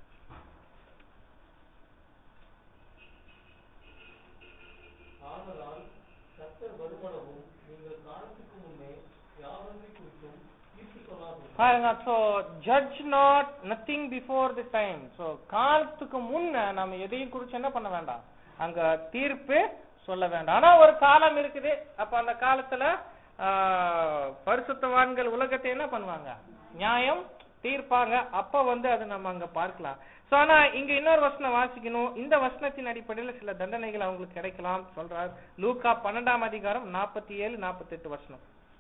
ஆதலால் கர்த்தர் வருமளவும் நீங்கள் காலத்துக்கு முன்னே யாவொன்றை குறித்தும் தீர்த்துக் கொள்ளாமல் பாருங்க so judge not nothing before the time so காலத்துக்கு முன்ன நம்ம எதையும் குறிச்சு என்ன பண்ண வேண்டாம் அங்க தீர்ப்பு சொல்ல வேண்டாம் ஆனா ஒரு காலம் இருக்குது அப்ப அந்த காலத்துல ஆஹ், பரிசுத்தவான்கள் உலகத்தை என்ன பண்ணுவாங்க நியாயம் தீர்ப்பாங்க அப்ப வந்து அது நம்ம அங்க பார்க்கலாம் சோ ஆனா இங்க இன்னொரு வசனம் வாசிக்கணும் இந்த வசனத்தின் அடிப்படையில சில தண்டனைகள் அவங்களுக்கு கிடைக்கலாம் சொல்றார் லூக்கா பன்னெண்டாம் அதிகாரம் நாற்பத்தி ஏழு நாற்பத்தி எட்டு வசனம்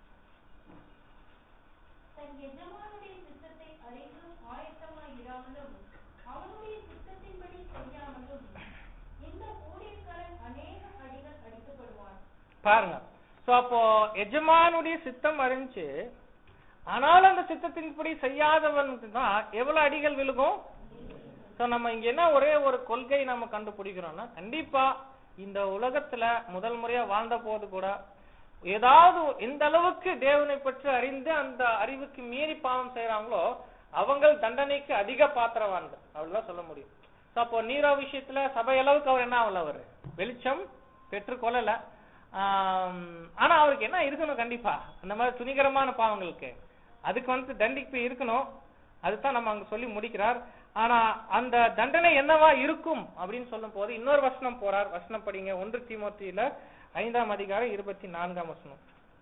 தன் எஜமானுடைய சித்தத்தை அறிந்தும் ஆயத்தமாய் இராமலும் அவனுடைய சித்தத்தின்படி செய்யாமலும் இந்த ஊழியக்காரன் அநேக அடிகள் அடிக்கப்படுவான் பாருங்க சோ அப்போ எஜமானுடைய சித்தம் அறிஞ்சு ஆனாலும் அந்த சித்தத்தின்படி செய்யாதவனுக்கு தான் எவ்வளவு அடிகள் விழுகும் சோ நம்ம இங்க என்ன ஒரே ஒரு கொள்கை நம்ம கண்டுபிடிக்கிறோம்னா கண்டிப்பா இந்த உலகத்துல முதல் முறையா வாழ்ந்த போது கூட ஏதாவது எந்த அளவுக்கு தேவனை பற்றி அறிந்து அந்த அறிவுக்கு மீறி பாவம் செய்யறாங்களோ அவங்கள் தண்டனைக்கு அதிக பாத்திரவான்கள் அவ்வளவுதான் சொல்ல முடியும் So, அப்போ நீரோ விஷயத்துல சபை அளவுக்கு அவர் என்ன ஆகல அவரு வெளிச்சம் பெற்றுக்கொள்ளல ஆம், ஆனா அவருக்கு என்ன இருக்கணும் கண்டிப்பா அந்த மாதிரி துணிகரமான பாவங்களுக்கு அதுக்கு வந்து தண்டிப்பு இருக்கணும் அதுதான் நம்ம அங்க சொல்லி முடிக்கிறார் ஆனா அந்த தண்டனை என்னவா இருக்கும் அப்படின்னு சொல்லும் போது இன்னொரு வசனம் போறார் வசனம் படிங்க ஒன்று தீமோத்தியில ஐந்தாம் அதிகாரம் இருபத்தி நான்காம் வசனம்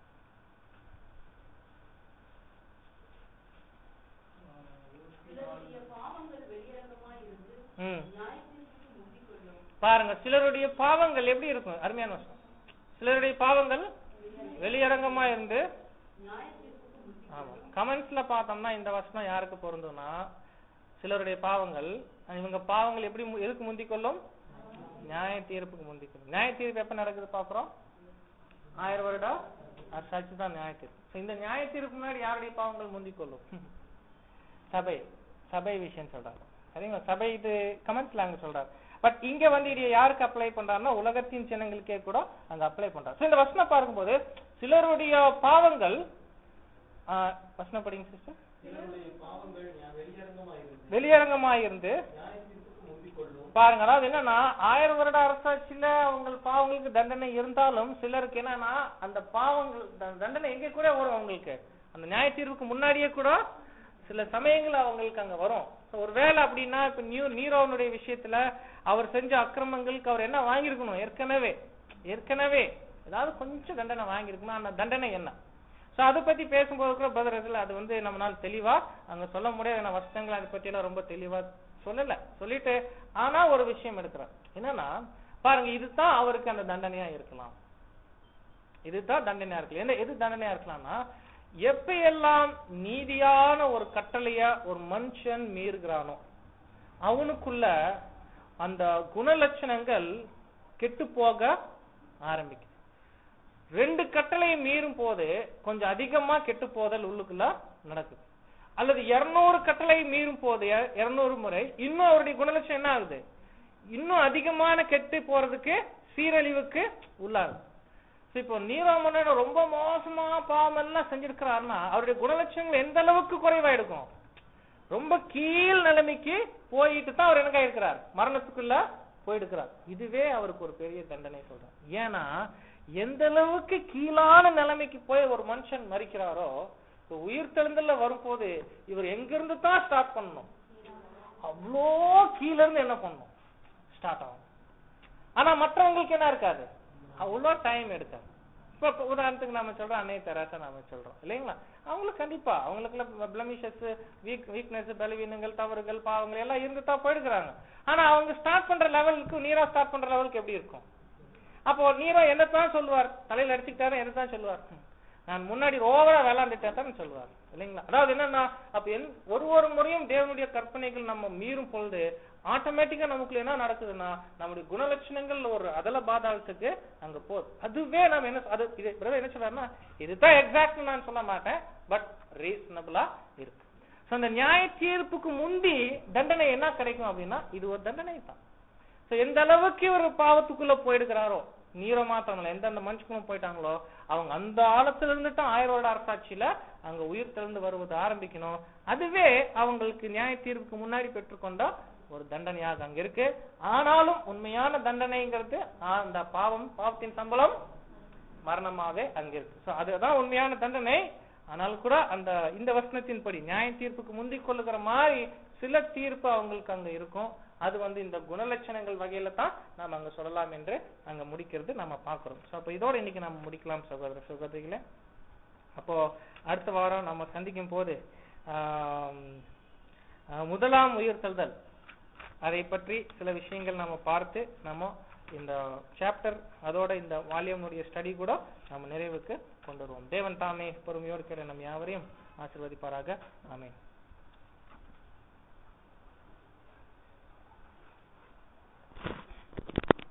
சிலருடைய பாவங்கள் வெளியரங்கமாய் இருந்து ம் நியாயத்தீர்ப்புக்கு முந்திக் கொள்ளும் பாருங்க சிலருடைய பாவங்கள் எப்படி இருக்கும் அருமையான வசனம் சிலருடைய பாவங்கள் வெளியரங்கமா இருந்து நியாயத்தீர்ப்புக்கு முந்திக் ஆமா கமெண்ட்ஸ்ல பார்த்தோம்னா இந்த வசனம் யாருக்கு பொருந்தும்னா சிலருடைய பாவங்கள் இவங்க பாவங்கள் எப்படி மு- எதுக்கு முந்திக் கொள்ளும் நியாய தீர்ப்புக்கு முந்திக் கொள்ளும் நியாய தீர்ப்பு எப்ப நடக்குது பாக்குறோம் ஆயிரம் வருடம் அரசாட்சி தான் நியாய தீர்ப்பு So, இந்த நியாய தீர்ப்பு முன்னாடி யாருடைய பாவங்கள் முந்திக் கொள்ளும் சபை சபை விஷயம் சொல்றாரு சரிங்களா சபை இது கமெண்ட்ஸ்ல அங்க சொல்றாரு பட் இங்க வந்து இது யாருக்கு அப்ளை பண்றாருன்னா உலகத்தின் ஜனங்களுக்கே கூட அங்க அப்ளை பண்றாரு So, இந்த வசனம் பார்க்கும்போது சிலருடைய பாவங்கள் ஆ, வசனம் படிங்க சிஸ்டர் சிலருடைய பாவங்கள் ஞா- வெளியரங்கமாயிருந்து வெளியரங்கமாயிருந்து நியாயத்தீர்ப்புக்கு முந்திக் கொள்ளும் பாருங்க அதாவது என்னன்னா ஆயிரம் வருட அரசாட்சியில உங்கள் பாவங்களுக்கு தண்டனை இருந்தாலும் சிலருக்கு என்னன்னா அந்த பாவங்கள் த- தண்டனை எங்க கூட வரும் அவங்களுக்கு அந்த நியாய தீர்வுக்கு முன்னாடியே கூட சில சமயங்கள் அவங்களுக்கு அங்க வரும் So, ஒருவேளை அப்படின்னா இப்ப நியூ நீரோனுடைய விஷயத்துல அவர் செஞ்ச அக்கிரமங்களுக்கு அவர் என்ன வாங்கியிருக்கணும் ஏற்கனவே ஏற்கனவே ஏதாவது கொஞ்சம் தண்டனை வாங்கியிருக்கணும் அந்த தண்டனை என்ன சோ அதை பத்தி பேசும்போது கூட பிரதர் அது வந்து நம்மளால தெளிவா அங்க சொல்ல முடியாது ஏன்னா வசனங்கள் அதை பத்தி எல்லாம் ரொம்ப தெளிவா சொல்லல சொல்லிட்டு ஆனா ஒரு விஷயம் எடுக்கிறேன் என்னன்னா பாருங்க இதுதான் அவருக்கு அந்த தண்டனையா இருக்கலாம் இதுதான் தண்டனையா இருக்கலாம் என்ன எது தண்டனையா இருக்கலாம்னா எப்ப நீதியான ஒரு கட்டளைய ஒரு மனுஷன் மீறுகிறானோ அவனுக்குள்ள அந்த குணலட்சணங்கள் கெட்டு போக ஆரம்பிக்கும் ரெண்டு கட்டளையை மீறும் போது கொஞ்சம் அதிகமா கெட்டு போதல் உள்ளுக்குள்ள நடக்குது அல்லது இருநூறு கட்டளை மீறும் போது இருநூறு முறை இன்னும் அவருடைய குணலட்சணம் என்ன ஆகுது இன்னும் அதிகமான கெட்டு போறதுக்கு சீரழிவுக்கு உள்ளாகுது So, இப்போ நீரோமன்னோட ரொம்ப மோசமா பாவம் எல்லாம் செஞ்சிருக்கிறாருன்னா அவருடைய குணலட்சணங்கள் எந்த அளவுக்கு குறைவாயிருக்கும் ரொம்ப கீழ் நிலைமைக்கு போயிட்டு தான் அவர் என்ன இருக்கிறார் மரணத்துக்குள்ள போயிடுக்கிறார் இதுவே அவருக்கு ஒரு பெரிய தண்டனை சொல்றேன் ஏன்னா எந்த அளவுக்கு கீழான நிலைமைக்கு போய் ஒரு மனுஷன் மறிக்கிறாரோ இப்ப உயிர் தெழுந்தல்ல வரும்போது இவர் எங்கிருந்து தான் ஸ்டார்ட் பண்ணணும் அவ்வளோ கீழ இருந்து என்ன பண்ணணும் ஸ்டார்ட் ஆகும் ஆனா மற்றவங்களுக்கு என்ன இருக்காது அவ்வளோ டைம் எடுக்காது இப்ப இப்ப உதாரணத்துக்கு நாம சொல்றோம் அன்னை தெராசா நாம சொல்றோம் இல்லைங்களா அவங்களுக்கு கண்டிப்பா அவங்களுக்குள்ள பிளமிஷஸ் வீக் வீக்னஸ் பலவீனங்கள் தவறுகள் பாவங்கள் எல்லாம் இருந்துட்டு தான் போயிடுக்கிறாங்க ஆனா அவங்க ஸ்டார்ட் பண்ற லெவலுக்கு நீரா ஸ்டார்ட் பண்ற லெவலுக்கு எப்படி இருக்கும் அப்போ நீரோ என்னத்தான் சொல்லுவார் தலையில அடிச்சுக்கிட்டாரு என்னத்தான் சொல்லுவார் நான் முன்னாடி ஓவரா விளாண்டுட்டேன் சொல்லுவார் இல்லைங்களா அதாவது என்னன்னா அப்ப என் ஒரு ஒரு முறையும் தேவனுடைய கற்பனைகள் நம்ம மீறும் பொழுது ஆட்டோமேட்டிக்கா நமக்குள்ள என்ன நடக்குதுன்னா நம்முடைய குணலட்சணங்கள் ஒரு அதல பாதாளத்துக்கு அங்க போகுது அதுவே நம்ம என்ன அது இது brother என்ன சொல்றாருன்னா இதுதான் எக்ஸாக்ட் நான் சொல்ல மாட்டேன் பட் ரீசனபிளா இருக்கு சோ அந்த நியாய தீர்ப்புக்கு முந்தி தண்டனை என்ன கிடைக்கும் அப்படின்னா இது ஒரு தண்டனை தான் சோ எந்த அளவுக்கு ஒரு பாவத்துக்குள்ள போயிடுக்கிறாரோ நீரோ மாத்திரம் எந்தெந்த மனுஷங்களும் போயிட்டாங்களோ அவங்க அந்த ஆழத்துல இருந்துட்டு ஆயிரம் வருட அரசாட்சியில அங்க உயிர் திறந்து வருவது ஆரம்பிக்கணும் அதுவே அவங்களுக்கு நியாய தீர்ப்புக்கு முன்னாடி பெற்றுக்கொண்ட ஒரு தண்டனையாக அங்க இருக்கு ஆனாலும் உண்மையான தண்டனைங்கிறது ஆ, அந்த பாவம் பாவத்தின் சம்பளம் மரணமாவே அங்க இருக்கு சோ அதுதான் உண்மையான தண்டனை ஆனால் கூட அந்த இந்த வசனத்தின்படி நியாய தீர்ப்புக்கு முந்திக் கொள்ளுகிற மாதிரி சில தீர்ப்பு அவங்களுக்கு அங்க இருக்கும் அது வந்து இந்த குணலட்சணங்கள் வகையில தான் நாம அங்க சொல்லலாம் என்று அங்க முடிக்கிறது நம்ம பார்க்கிறோம் சோ அப்ப இதோட இன்னைக்கு நம்ம முடிக்கலாம் சகோதர சகோதரிகளே அப்போ அடுத்த வாரம் நம்ம சந்திக்கும் போது ஆம், ஆஹ், முதலாம் உயிர்த்தெழுதல் அதை பற்றி சில விஷயங்கள் நம்ம பார்த்து நம்ம இந்த சாப்டர் அதோட இந்த வால்யூமுடைய ஸ்டடி கூட நம்ம நிறைவுக்கு கொண்டு வருவோம் தேவன் தாமே பொறுமையோடு கேட்ட நம் யாவரையும் ஆசீர்வதிப்பாராக ஆமென்